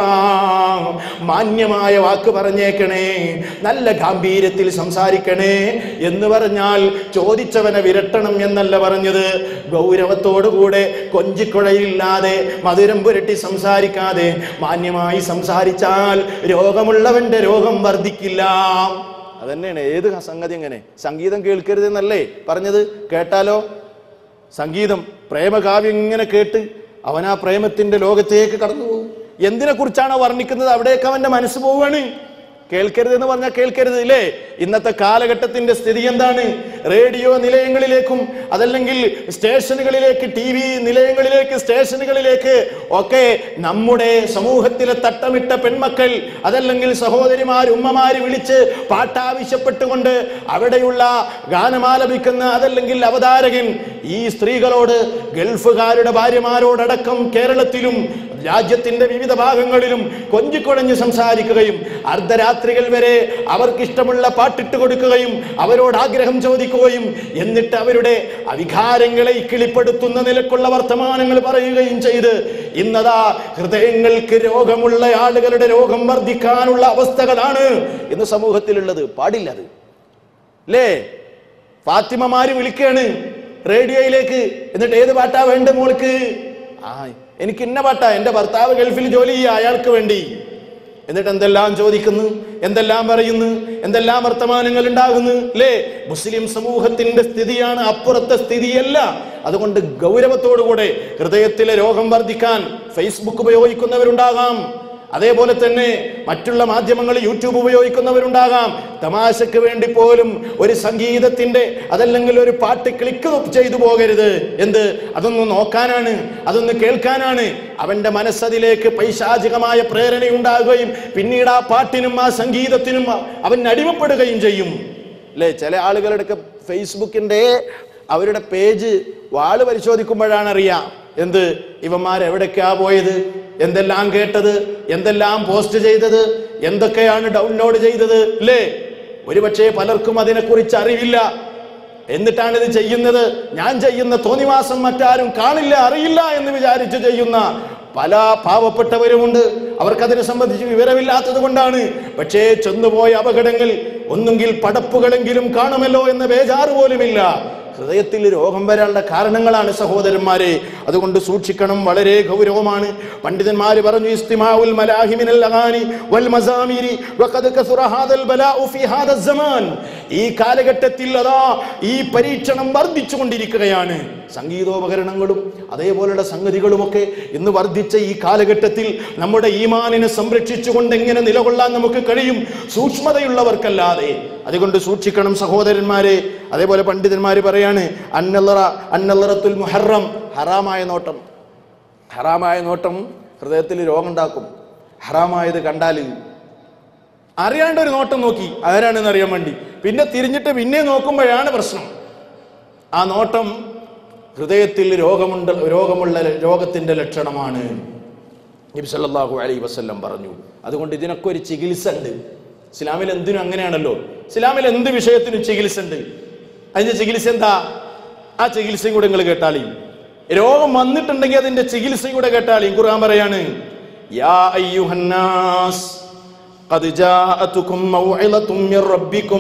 മാന്യമായ വാക്ക് പറഞ്ഞേക്കണേ നല്ല ഗാംഭീര്യത്തിൽ സംസാരിക്കണേ എന്ന് പറഞ്ഞാൽ ചോദിച്ചവനെ വിരട്ടണം എന്നല്ല പറഞ്ഞത് ഗൗരവത്തോടുകൂടെ കൊഞ്ചിക്കുഴയില്ലാതെ മധുരം പുരട്ടി സംസാരിക്കാതെ മാന്യമായി സംസാരിച്ചാൽ രോഗമുള്ളവന്റെ രോഗം വർദ്ധിക്കില്ല അതന്നെയാണ് ഏത് സംഗതി എങ്ങനെ സംഗീതം കേൾക്കരുതെന്നല്ലേ പറഞ്ഞത് കേട്ടാലോ സംഗീതം പ്രേമകാവ്യം ഇങ്ങനെ കേട്ട് അവൻ ആ പ്രേമത്തിന്റെ ലോകത്തേക്ക് കടന്നു പോകും എന്തിനെ കുറിച്ചാണോ വർണ്ണിക്കുന്നത് അവിടേക്ക് അവന്റെ മനസ്സ് പോവുകയാണ് കേൾക്കരുത് എന്ന് പറഞ്ഞാൽ കേൾക്കരുത് ഇല്ലേ ഇന്നത്തെ കാലഘട്ടത്തിന്റെ സ്ഥിതി എന്താണ് റേഡിയോ നിലയങ്ങളിലേക്കും അതല്ലെങ്കിൽ സ്റ്റേഷനുകളിലേക്ക് ടി വി നിലയങ്ങളിലേക്ക് സ്റ്റേഷനുകളിലേക്ക് ഒക്കെ നമ്മുടെ സമൂഹത്തിലെ തട്ടമിട്ട പെൺമക്കൾ അതല്ലെങ്കിൽ സഹോദരിമാർ ഉമ്മമാര് വിളിച്ച് പാട്ടാവശ്യപ്പെട്ടുകൊണ്ട് അവിടെയുള്ള ഗാനമാലപിക്കുന്ന അതല്ലെങ്കിൽ അവതാരകൻ ഈ സ്ത്രീകളോട് ഗൾഫുകാരുടെ ഭാര്യമാരോടടക്കം കേരളത്തിലും രാജ്യത്തിന്റെ വിവിധ ഭാഗങ്ങളിലും കൊഞ്ചിക്കൊടഞ്ഞ് സംസാരിക്കുകയും അർദ്ധരാത്രികൾ വരെ അവർക്കിഷ്ടമുള്ള പാട്ടിട്ട് കൊടുക്കുകയും അവരോട് ആഗ്രഹം ചോദിക്കുകയും എന്നിട്ട് അവരുടെ അവികാരങ്ങളെ കിളിപ്പെടുത്തുന്ന നിലക്കുള്ള വർത്തമാനങ്ങൾ പറയുകയും ചെയ്ത് ഇന്നതാ ഹൃദയങ്ങൾക്ക് രോഗമുള്ള ആളുകളുടെ രോഗം വർദ്ധിക്കാനുള്ള അവസ്ഥകളാണ് ഇന്ന് സമൂഹത്തിലുള്ളത് പാടില്ലത് അല്ലേ ഫാത്തിമമാര് വിളിക്കാണ് റേഡിയോയിലേക്ക് എന്നിട്ട് ഏത് പാട്ടാ വേണ്ട മോൾക്ക് ആ എനിക്ക് ഇന്ന പാട്ടാ എന്റെ ഭർത്താവ് ഗൾഫിൽ ജോലി ചെയ്യുക അയാൾക്ക് വേണ്ടി എന്നിട്ട് എന്തെല്ലാം ചോദിക്കുന്നു എന്തെല്ലാം പറയുന്നു എന്തെല്ലാം വർത്തമാനങ്ങൾ ഉണ്ടാകുന്നു അല്ലേ മുസ്ലിം സമൂഹത്തിന്റെ സ്ഥിതിയാണ് അപ്പുറത്തെ സ്ഥിതിയല്ല അതുകൊണ്ട് ഗൗരവത്തോടുകൂടെ ഹൃദയത്തിലെ രോഗം വർദ്ധിക്കാൻ ഫേസ്ബുക്ക് ഉപയോഗിക്കുന്നവരുണ്ടാകാം അതേപോലെ തന്നെ മറ്റുള്ള മാധ്യമങ്ങൾ യൂട്യൂബ് ഉപയോഗിക്കുന്നവരുണ്ടാകാം തമാശക്ക് വേണ്ടി പോലും ഒരു സംഗീതത്തിന്റെ അതല്ലെങ്കിൽ ഒരു പാട്ട് ക്ലിക്ക് ചെയ്തു പോകരുത് എന്ത് അതൊന്ന് നോക്കാനാണ് അതൊന്ന് കേൾക്കാനാണ് അവന്റെ മനസ്സതിലേക്ക് പൈശാചികമായ പ്രേരണ ഉണ്ടാകുകയും പിന്നീട് ആ പാട്ടിനും ആ സംഗീതത്തിനും അവൻ അടിമപ്പെടുകയും ചെയ്യും അല്ലേ ചില ആളുകളുടെ ഫേസ്ബുക്കിന്റെ അവരുടെ പേജ് വാള് പരിശോധിക്കുമ്പോഴാണ് അറിയാം എന്ത് ഇവന്മാർ എവിടേക്കാ പോയത് എന്തെല്ലാം കേട്ടത് എന്തെല്ലാം പോസ്റ്റ് ചെയ്തത് എന്തൊക്കെയാണ് ഡൗൺലോഡ് ചെയ്തത് അല്ലേ ഒരുപക്ഷെ പലർക്കും അതിനെക്കുറിച്ച് അറിവില്ല എന്നിട്ടാണ് ഇത് ചെയ്യുന്നത് ഞാൻ ചെയ്യുന്ന തോന്നിവാസം മറ്റാരും കാണില്ല അറിയില്ല എന്ന് വിചാരിച്ച് ചെയ്യുന്ന പല പാവപ്പെട്ടവരുമുണ്ട് അവർക്കതിനെ സംബന്ധിച്ച് വിവരമില്ലാത്തത് കൊണ്ടാണ് പക്ഷേ ചെന്നുപോയ അപകടങ്ങൾ ഒന്നുകിൽ പടപ്പുകളെങ്കിലും കാണുമല്ലോ എന്ന ബേജാറ് പോലുമില്ല ഹൃദയത്തിൽ രോഗം വരാനുള്ള കാരണങ്ങളാണ് സഹോദരന്മാരെ അതുകൊണ്ട് സൂക്ഷിക്കണം വളരെ ഗൗരവമാണ് പണ്ഡിതന്മാര് പറഞ്ഞു ഇസ്തിമാഉൽ മലാഹിമിനൽ അഗാനി വൽ മസാമിരി വഖദ് കസുറ ഹാദൽ ബലാഉ ഫീ ഹാദ സമാൻ ഈ കാലഘട്ടത്തിൽ അതാ ഈ പരീക്ഷണം വർദ്ധിച്ചു കൊണ്ടിരിക്കുകയാണ് സംഗീതോപകരണങ്ങളും അതേപോലുള്ള സംഗതികളുമൊക്കെ ഇന്ന് വർദ്ധിച്ച ഈ കാലഘട്ടത്തിൽ നമ്മുടെ ഈമാനിനെ സംരക്ഷിച്ചുകൊണ്ട് എങ്ങനെ നിലകൊള്ളാൻ നമുക്ക് കഴിയും സൂക്ഷ്മതയുള്ളവർക്കല്ലാതെ അതുകൊണ്ട് സൂക്ഷിക്കണം സഹോദരന്മാരെ അതേപോലെ പണ്ഡിതന്മാർ പറയാണ് അന്നല്ലറ അന്നല്ലറത്തുൽ മുഹറം ഹറാമായ നോട്ടം ഹറാമായ നോട്ടം ഹൃദയത്തിൽ രോഗം ഉണ്ടാക്കും ഹറാമായത് കണ്ടാൽ അറിയാണ്ട് ഒരു നോട്ടം നോക്കി ആരാണെന്ന് അറിയാൻ വേണ്ടി പിന്നെ തിരിഞ്ഞിട്ട് പിന്നെ നോക്കുമ്പോഴാണ് പ്രശ്നം ആ നോട്ടം ഹൃദയത്തിൽ രോഗമുണ്ട് രോഗമുള്ള രോഗത്തിന്റെ ലക്ഷണമാണ് നബി സല്ലല്ലാഹു അലൈഹി വസല്ലം പറഞ്ഞു അതുകൊണ്ട് ഇതിനൊക്കെ ഒരു ചികിത്സ ഉണ്ട് ഇസ്ലാമിൽ എന്തിനും അങ്ങനെയാണല്ലോ ഇസ്ലാമിൽ എന്ത് വിഷയത്തിനും ചികിത്സ ഉണ്ട് അതിന്റെ ചികിത്സ എന്താ ആ ചികിത്സയും കൂടെ നിങ്ങൾ കേട്ടാളിയും രോഗം വന്നിട്ടുണ്ടെങ്കിൽ അതിന്റെ ചികിത്സയും കൂടെ കേട്ടാളിയും ഖുർആൻ പറയാണ് യാ അയ്യുഹന്നാസ് قد جاءتكم موعظة من ربكم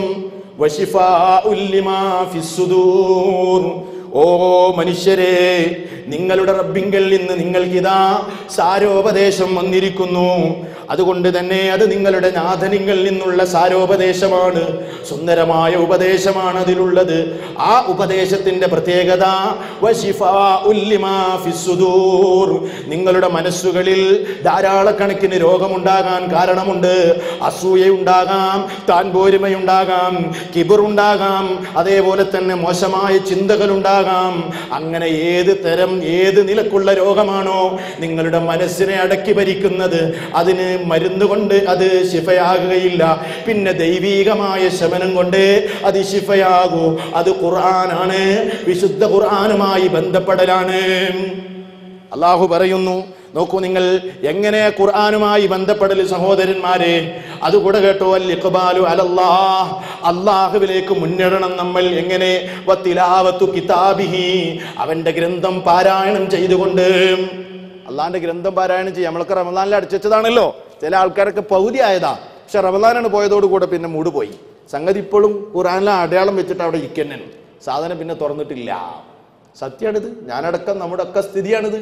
وشفاء لما في الصدور ഓ മനുഷ്യരെ നിങ്ങളുടെ റബ്ബിങ്കൽ നിന്ന് നിങ്ങൾക്കിതാ സാരോപദേശം വന്നിരിക്കുന്നു അതുകൊണ്ട് തന്നെ അത് നിങ്ങളുടെ നാഥനിങ്കിൽ നിന്നുള്ള സാരോപദേശമാണ് സുന്ദരമായ ഉപദേശമാണ് അതിലുള്ളത് ആ ഉപദേശത്തിന്റെ പ്രത്യേകത വശിഫാഉൽ ലിമാ ഫിസ്സുദൂർ. നിങ്ങളുടെ മനസ്സുകളിൽ ധാരാളക്കണക്കിന് രോഗമുണ്ടാകാൻ കാരണമുണ്ട് അസൂയയുണ്ടാകാം താൻ പോരുമയുണ്ടാകാം കിബറുണ്ടാകാം അതേപോലെ തന്നെ മോശമായ ചിന്തകളുണ്ടാകാം അങ്ങനെ ഏത് തരം ഏത് നിലക്കുള്ള രോഗമാണോ നിങ്ങളുടെ മനസ്സിനെ അടക്കി ഭരിക്കുന്നത് അതിന് മരുന്ന് കൊണ്ട് അത് ശിഫയാകുകയില്ല പിന്നെ ദൈവീകമായ ശമനം കൊണ്ട് അത് ശിഫയാകൂ അത് ഖുർആനാണ് വിശുദ്ധ ഖുർആനുമായി ബന്ധപ്പെടലാണ് അള്ളാഹു പറയുന്നു നോക്കൂ നിങ്ങൾ എങ്ങനെ ഖുർആനുമായി ബന്ധപ്പെടൽ സഹോദരന്മാരെ അതുകൂടെ കേട്ടോ അൽ ഇഖ്ബാലു അലല്ലാഹ് അള്ളാഹുവിലേക്ക് മുന്നിടണം നമ്മൾ എങ്ങനെ വത്തിലാവത്തു കിതാബിഹി അവന്റെ ഗ്രന്ഥം പാരായണം ചെയ്തുകൊണ്ട് അള്ളാഹിന്റെ ഗ്രന്ഥം പാരായണം ചെയ്യാം നമ്മളൊക്കെ റമദാനിൽ അടിച്ചുവെച്ചതാണല്ലോ ചില ആൾക്കാരൊക്കെ പകുതി ആയതാ പക്ഷെ റമദാനാണ് പോയതോടുകൂടെ പിന്നെ മൂട് പോയി സംഗതി ഇപ്പോഴും ഖുർആനിലെ അടയാളം വെച്ചിട്ട് അവിടെ ഇരിക്കന്നെ സാധനം പിന്നെ തുറന്നിട്ടില്ല സത്യമാണിത് ഞാനടക്കം നമ്മുടെ ഒക്കെ സ്ഥിതിയാണിത്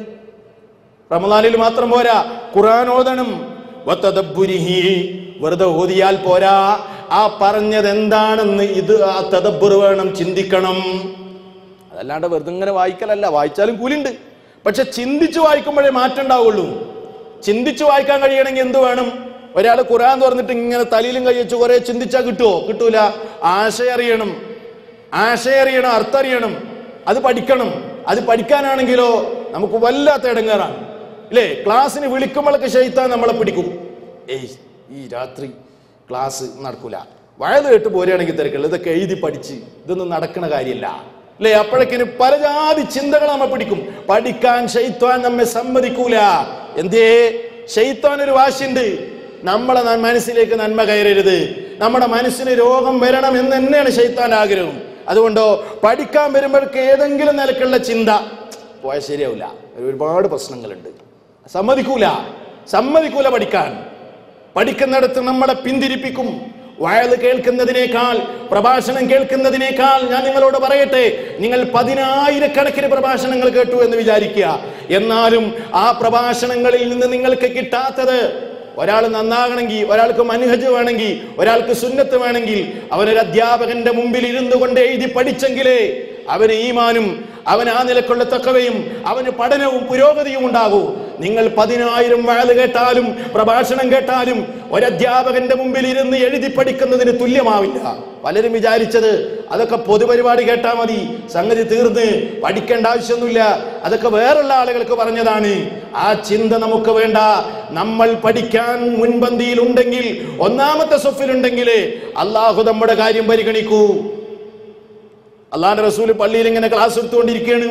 റമദാനിൽ മാത്രം പോരാ ഖുർആൻ ഓതണം വത്തദബ്ബുരിഹി വെറുതെ ഓതിയാൽ പോരാ ആ പറഞ്ഞത് എന്താണെന്ന് ഇത് ആ തദബ്ബുർ വേണം ചിന്തിക്കണം അതല്ലാണ്ട് വെറുതെ ഇങ്ങനെ വായിക്കലല്ല വായിച്ചാലും കൂലിണ്ട് പക്ഷെ ചിന്തിച്ചു വായിക്കുമ്പോഴേ മാറ്റം ഉണ്ടാവുള്ളൂ ചിന്തിച്ചു വായിക്കാൻ കഴിയണമെങ്കിൽ എന്ത് വേണം ഒരാൾ ഖുർആൻ തുറന്നിട്ട് ഇങ്ങനെ തലയിലും കൈ വെച്ച് കുറെ ചിന്തിച്ചാൽ കിട്ടുമോ കിട്ടൂല ആശയം അറിയണം ആശയം അറിയണം അർത്ഥം അറിയണം അത് പഠിക്കണം അത് പഠിക്കാനാണെങ്കിലോ നമുക്ക് വല്ലാത്ത ഇടങ്ങേറാണ് ഇല്ലേ ക്ലാസ്സിന് വിളിക്കുമ്പോഴൊക്കെ ഷെയ്ത്താൻ നമ്മളെ പിടിക്കും ഏയ് ഈ രാത്രി ക്ലാസ് നടക്കൂല വയത് കേട്ട് പോരുകയാണെങ്കിൽ തിരക്കുള്ള ഇതൊക്കെ എഴുതി പഠിച്ച് ഇതൊന്നും നടക്കണ കാര്യമല്ല അല്ലേ അപ്പോഴേക്കിന് പല ജാതി ചിന്തകൾ നമ്മെ പിടിക്കും പഠിക്കാൻ ഷെയ്ത്താൻ നമ്മെ സമ്മതിക്കൂല എന്തേ ഷെയ്ത്താൻ ഒരു വാശിണ്ട് നമ്മളെ ന- മനസ്സിലേക്ക് നന്മ കയറരുത് നമ്മുടെ മനസ്സിന് രോഗം വരണം എന്ന് തന്നെയാണ് ഷെയ്ത്താൻ ആഗ്രഹം അതുകൊണ്ടോ പഠിക്കാൻ വരുമ്പോഴേക്ക് ഏതെങ്കിലും നിലക്കുള്ള ചിന്ത പോയാൽ ശരിയാവില്ല ഒരുപാട് പ്രശ്നങ്ങളുണ്ട് സമ്മതിക്കൂല സമ്മതിക്കൂല പഠിക്കാൻ പഠിക്കുന്നിടത്ത് നമ്മളെ പിന്തിരിപ്പിക്കും വയല് കേൾക്കുന്നതിനേക്കാൾ പ്രഭാഷണം കേൾക്കുന്നതിനേക്കാൾ ഞാൻ നിങ്ങളോട് പറയട്ടെ നിങ്ങൾ പതിനായിരക്കണക്കിന് പ്രഭാഷണങ്ങൾ കേട്ടു എന്ന് വിചാരിക്കുക എന്നാലും ആ പ്രഭാഷണങ്ങളിൽ നിന്ന് നിങ്ങൾക്ക് കിട്ടാത്തത് ഒരാൾ നന്നാകണമെങ്കിൽ ഒരാൾക്ക് മനഹജ് വേണമെങ്കിൽ ഒരാൾക്ക് സുന്നത്ത് വേണമെങ്കിൽ അവനൊരു അധ്യാപകന്റെ മുമ്പിൽ ഇരുന്നു കൊണ്ട് എഴുതി പഠിച്ചെങ്കിലേ അവന് ഈമാനും അവന് ആ നിലക്കുള്ള തക്കവയും അവന് പഠനവും പുരോഗതിയും ഉണ്ടാകൂ നിങ്ങൾ പതിനായിരം വയല് കേട്ടാലും പ്രഭാഷണം കേട്ടാലും ഒരധ്യാപകന്റെ മുമ്പിൽ ഇരുന്ന് എഴുതി പഠിക്കുന്നതിന് തുല്യമാവില്ല പലരും വിചാരിച്ചത് അതൊക്കെ പൊതുപരിപാടി കേട്ടാൽ മതി സംഗതി തീർന്ന് പഠിക്കേണ്ട ആവശ്യമൊന്നുമില്ല അതൊക്കെ വേറുള്ള ആളുകൾക്ക് പറഞ്ഞതാണ് ആ ചിന്ത നമുക്ക് വേണ്ട നമ്മൾ പഠിക്കാൻ മുൻപന്തിയിൽ ഉണ്ടെങ്കിൽ ഒന്നാമത്തെ സൊഫിലുണ്ടെങ്കിൽ അള്ളാഹു നമ്മുടെ കാര്യം പരിഗണിക്കൂ അള്ളാന്റെ റസൂല് പള്ളിയിൽ ഇങ്ങനെ ക്ലാസ് എടുത്തുകൊണ്ടിരിക്കുകയാണ്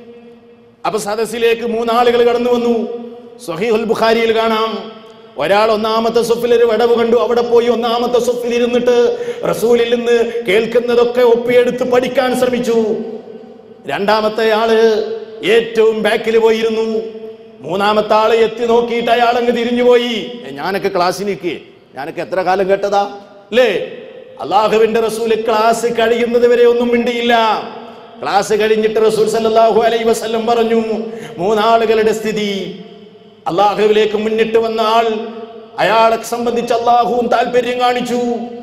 അപ്പൊ സദസ്സിലേക്ക് മൂന്നാളുകൾ കടന്നു വന്നു സഹീഹുൽ ബുഖാരിയിൽ കാണാം ഒരാൾ ഒന്നാമത്തെ സൊഫിൽ ഒരു വിടവ് കണ്ടു അവിടെ പോയി ഒന്നാമത്തെ സൊഫിൽ ഇരുന്നിട്ട് റസൂലിൽ നിന്ന് കേൾക്കുന്നതൊക്കെ ഒപ്പിയെടുത്ത് പഠിക്കാൻ ശ്രമിച്ചു രണ്ടാമത്തെ ആള് ഏറ്റവും ബാക്കിൽ പോയിരുന്നു മൂന്നാമത്തെ ആള് എത്തി നോക്കിയിട്ട് അയാൾ അങ്ങ് തിരിഞ്ഞുപോയി ഏ, ഞാനൊക്കെ ക്ലാസ്സിലേക്ക് ഞാനൊക്കെ എത്ര കാലം കേട്ടതാ അല്ലേ അള്ളാഹുവിന്റെ റസൂല് ക്ലാസ് കഴിയുന്നത് വരെ ഒന്നും മിണ്ടിയില്ല ക്ലാസ് കഴിഞ്ഞിട്ട് റസൂൽ സല്ലല്ലാഹു അലൈഹി വസല്ലം പറഞ്ഞു മൂന്നാളുകളുടെ സ്ഥിതി അള്ളാഹുവിലേക്ക് മുന്നിട്ട് വന്ന ആൾ അയാളെ സംബന്ധിച്ച് അള്ളാഹുവും താല്പര്യം കാണിച്ചു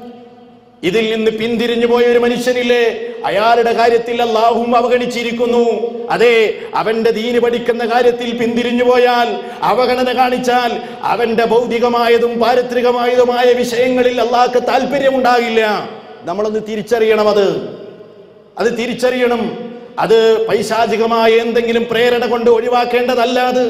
ഇതിൽ നിന്ന് പിന്തിരിഞ്ഞു പോയ ഒരു മനുഷ്യനില്ലേ അയാളുടെ കാര്യത്തിൽ അള്ളാഹും അവഗണിച്ചിരിക്കുന്നു അതെ അവന്റെ ദീന് പഠിക്കുന്ന കാര്യത്തിൽ പിന്തിരിഞ്ഞു പോയാൽ അവഗണന കാണിച്ചാൽ അവന്റെ ഭൗതികമായതും പാരിത്രികമായതുമായ വിഷയങ്ങളിൽ അള്ളാഹ്ക്ക് താല്പര്യമുണ്ടാകില്ല നമ്മളൊന്ന് തിരിച്ചറിയണം അത് അത് തിരിച്ചറിയണം അത് പൈശാചികമായ എന്തെങ്കിലും പ്രേരണ കൊണ്ട് ഒഴിവാക്കേണ്ടതല്ല അത്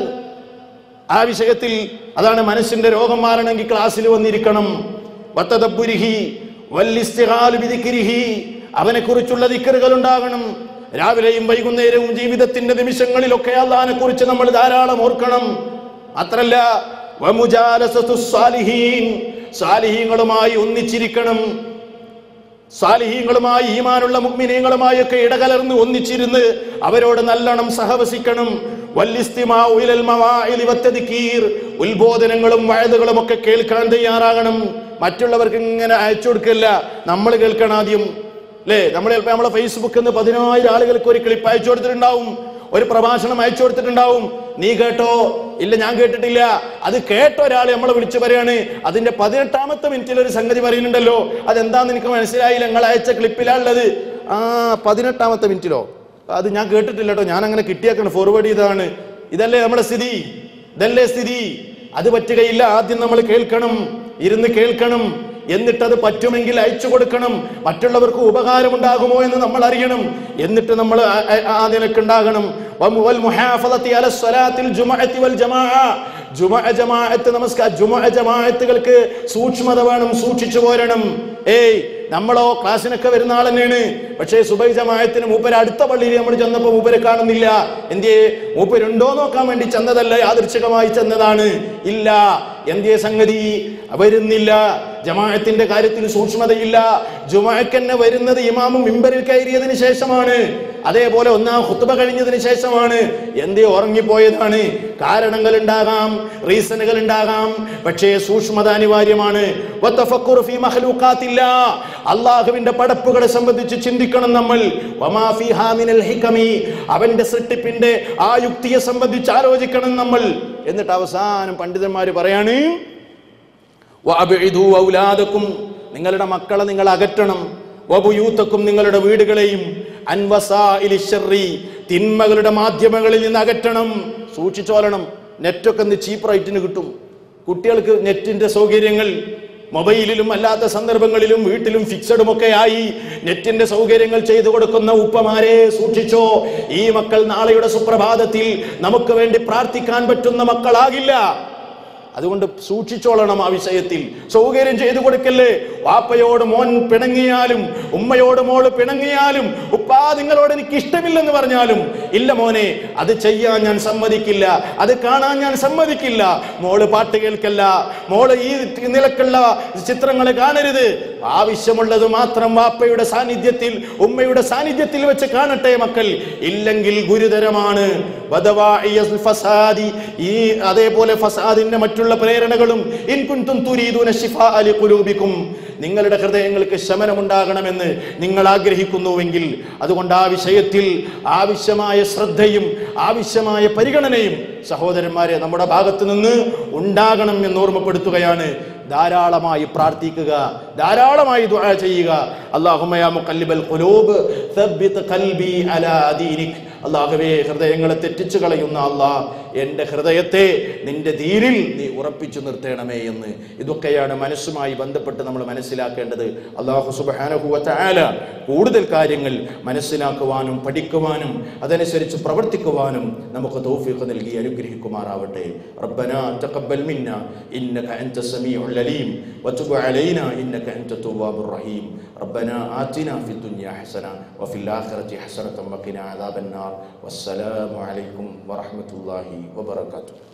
ആ വിഷയത്തിൽ അതാണ് മനസ്സിന്റെ രോഗം മാറണമെങ്കിൽ ക്ലാസ്സിൽ വന്നിരിക്കണം വത്തദബ്ബുരിഹി വല്ലിസ്തിഹാലു ബിദിക്രിഹി അവനെ കുറിച്ചുള്ള ദിക്കറുകൾ ഉണ്ടാകണം രാവിലെയും വൈകുന്നേരവും ജീവിതത്തിന്റെ നിമിഷങ്ങളിലൊക്കെ അള്ളഹാനെ കുറിച്ച് നമ്മൾ ധാരാളം ഓർക്കണം മാത്രല്ല വമുജാലസത്തു സ്വാലിഹീൻ സ്വാലിഹീങ്ങളുമായി ഒന്നിച്ചിരിക്കണം സാലിഹീങ്ങളുമായി ഈമാനുള്ള മുഗ്മിനീങ്ങളുമായി ഒക്കെ ഇടകലർന്ന് ഒന്നിച്ചിരുന്ന് അവരോട് നല്ലോണം സഹവസിക്കണം വല്ലിസ്തിമാ ഉലൽ മവാഇലി വത്തദിക്കീർ. ഉത്ബോധനങ്ങളും വഴുതുകളും ഒക്കെ കേൾക്കാൻ തയ്യാറാകണം മറ്റുള്ളവർക്ക് ഇങ്ങനെ അയച്ചു കൊടുക്കില്ല നമ്മൾ കേൾക്കണം ആദ്യം അല്ലേ നമ്മൾ ചിലപ്പോൾ നമ്മളെ ഫേസ്ബുക്കിൽ നിന്ന് പതിനായിരം ആളുകൾക്ക് ഒരു ക്ലിപ്പ് അയച്ചു കൊടുത്തിട്ടുണ്ടാവും ഒരു പ്രഭാഷണം അയച്ചു കൊടുത്തിട്ടുണ്ടാവും നീ കേട്ടോ ഇല്ല ഞാൻ കേട്ടിട്ടില്ല അത് കേട്ട ഒരാൾ നമ്മളെ വിളിച്ചു പറയാണ് അതിന്റെ പതിനെട്ടാമത്തെ മിനിറ്റിൽ ഒരു സംഗതി പറയുന്നുണ്ടല്ലോ അതെന്താന്ന് എനിക്ക് മനസ്സിലായില്ല നിങ്ങൾ അയച്ച ക്ലിപ്പിലാണുള്ളത് ആ പതിനെട്ടാമത്തെ മിനിറ്റിലോ അത് ഞാൻ കേട്ടിട്ടില്ല കേട്ടോ ഞാൻ അങ്ങനെ കിട്ടിയേക്കാണ് ഫോർവേഡ് ചെയ്തതാണ് ഇതല്ലേ നമ്മുടെ സ്ഥിതി ഇതല്ലേ സ്ഥിതി അത് പറ്റുകയില്ല ആദ്യം നമ്മൾ കേൾക്കണം ഇരുന്ന് കേൾക്കണം എന്നിട്ടത് പറ്റുമെങ്കിൽ അയച്ചു കൊടുക്കണം മറ്റുള്ളവർക്ക് ഉപകാരമുണ്ടാകുമോ എന്ന് നമ്മൾ അറിയണം എന്നിട്ട് നമ്മൾ ആ- ആ- ആ നിലക്കുണ്ടാകണം വം- വൽ മുഹാഫളത്തി അല സ്വലാത്തിൽ ജുമഅത്തി വൽ ജമാഅ. ജുമഅ ജമാഅത്ത് നമസ്കാര ജുമഅ ജമാഅത്തുകൾക്ക് സൂക്ഷ്മത വേണം സൂക്ഷിച്ചു പോരണം ഏയ് നമ്മളോ ക്ലാസ്സിനൊക്കെ വരുന്ന ആൾ തന്നെയാണ് പക്ഷേ സുബൈ ജമാഅത്തിന് മൂപ്പര് അടുത്ത പള്ളിയിൽ നമ്മൾ ചെന്നപ്പോൾ മൂപ്പരെ കാണുന്നില്ല എന്തേ മൂപ്പരുണ്ടോ നോക്കാൻ വേണ്ടി ചെന്നതല്ല യാദൃച്ഛികമായി ചെന്നതാണ് ഇല്ല എന്തേ സംഗതി വരുന്നില്ല ജമാഅത്തിന്റെ കാര്യത്തിൽ സൂക്ഷ്മതയില്ല ജുമാക്കന്നെ വരുന്നത് ഇമാമും മിമ്പറിൽ കയറിയതിന് ശേഷമാണ് അതേപോലെ ഒന്നാം ഹുത്തുബ കഴിഞ്ഞതിന് ശേഷമാണ് എന്തേ ഉറങ്ങിപ്പോയതാണ് കാരണങ്ങൾ ഉണ്ടാകാം റീസണുകൾ ഉണ്ടാകാം പക്ഷേ സൂക്ഷ്മത അനിവാര്യമാണ് വത്തഫക്കുറു ഫീ മഖ്ലൂഖാത്തില്ലാ. അള്ളാഹുവിന്റെ പടപ്പുകളെ സംബന്ധിച്ച് ചിന്തിക്കണം നമ്മൾ വമാ ഫീഹാ മിനൽ ഹികമി. അവന്റെ സൃഷ്ടിപ്പിന്റെ ആ യുക്തിയെ സംബന്ധിച്ച് ആലോചിക്കണം നമ്മൾ എന്നിട്ട് അവസാനം പണ്ഡിതന്മാര് പറയാണ് വഅബ്ഇദൂ ഔലാദക്കും നിങ്ങളുടെ മക്കളെ നിങ്ങൾ അകറ്റണം വബുയൂത്തക്കും നിങ്ങളുടെ വീടുകളെയും അൻവസാഇലി ശർരി തിന്മകളുടെ മാധ്യമങ്ങളിൽ നിന്ന് അകറ്റണം സൂക്ഷിച്ചോലണം നെറ്റൊക്കെ ഇന്ന് ചീപ്പ് റേറ്റിന് കിട്ടും കുട്ടികൾക്ക് നെറ്റിന്റെ സൗകര്യങ്ങൾ മൊബൈലിലും അല്ലാത്ത സന്ദർഭങ്ങളിലും വീട്ടിലും ഫിക്സഡും ഒക്കെ ആയി നെറ്റിന്റെ സൗകര്യങ്ങൾ ചെയ്തു കൊടുക്കുന്ന ഉപ്പമാരെ സൂക്ഷിച്ചോ ഈ മക്കൾ നാളെയുടെ സുപ്രഭാതത്തിൽ നമുക്ക് വേണ്ടി പ്രാർത്ഥിക്കാൻ പറ്റുന്ന മക്കളാകില്ല അതുകൊണ്ട് സൂക്ഷിച്ചോളണം ആ വിഷയത്തിൽ സൗകര്യം ചെയ്തു കൊടുക്കല്ലേ വാപ്പയോട് മോൻ പിണങ്ങിയാലും ഉമ്മയോട് മോള് പിണങ്ങിയാലും ഉപ്പാ നിങ്ങളോട് എനിക്ക് ഇഷ്ടമില്ലെന്ന് പറഞ്ഞാലും ഇല്ല മോനെ അത് ചെയ്യാൻ ഞാൻ സമ്മതിക്കില്ല അത് കാണാൻ ഞാൻ സമ്മതിക്കില്ല മോള് പാട്ട് കേൾക്കല്ല മോള് ഈ നിലക്കുള്ള ചിത്രങ്ങൾ കാണരുത് ആവശ്യമുള്ളത് മാത്രം വാപ്പയുടെ സാന്നിധ്യത്തിൽ ഉമ്മയുടെ സാന്നിധ്യത്തിൽ വെച്ച് കാണട്ടെ മക്കൾ ഇല്ലെങ്കിൽ ഗുരുതരമാണ് വദവാഇയൽ ഫസാദി ഈ അതേപോലെ ഫസാദിന്റെ മറ്റുള്ള പ്രേരണകളും ഇൻ കുൻതും തുരീദൂന ശിഫാ അലി ഖുലൂബിക്കും നിങ്ങളുടെ ഹൃദയങ്ങൾക്ക് ശമനമുണ്ടാകണമെന്ന് നിങ്ങൾ ആഗ്രഹിക്കുന്നുവെങ്കിൽ അതുകൊണ്ട് ആ വിഷയത്തിൽ ആവശ്യമായ ശ്രദ്ധയും ആവശ്യമായ പരിഗണനയും സഹോദരന്മാരെ നമ്മുടെ ഭാഗത്ത് നിന്ന് ഉണ്ടാകണം എന്ന് ഓർമ്മപ്പെടുത്തുകയാണ് ധാരാളമായി പ്രാർത്ഥിക്കുക ധാരാളമായി ദുആ ചെയ്യുക അല്ലാഹുമ്മ യാ മുഖല്ലിബൽ ഖുലൂബ് തബ്ബിത് ഖൽബി അലാ ദീനിക് അല്ലാഹുവേ ഹൃദയങ്ങളെ തെറ്റിച്ചു കളയുന്ന അല്ലാ എൻ്റെ ഹൃദയത്തെ നിന്റെ ധീരിൽ നീ ഉറപ്പിച്ചു നിർത്തണമേ എന്ന് ഇതൊക്കെയാണ് മനസ്സുമായി ബന്ധപ്പെട്ട് നമ്മൾ മനസ്സിലാക്കേണ്ടത് അള്ളാഹു സുബ്ഹാനഹു വ തആല കൂടുതൽ കാര്യങ്ങൾ മനസ്സിലാക്കുവാനും പഠിക്കുവാനും അതനുസരിച്ച് പ്രവർത്തിക്കുവാനും നമുക്ക് തൗഫീഖ് നൽകി അനുഗ്രഹിക്കുമാറാവട്ടെ റബ്ബനാ തഖബ്ബൽ മിന്ന ഇന്നക അൻത സമീഉൽ അലീം വതുബ് അലൈനാ ഇന്നക അൻത തവ്വാബുർ റഹീം ربنا آتنا في الدنيا حسنة وفي الآخرة حسنة وقنا عذاب النار والسلام عليكم ورحمة الله وبركاته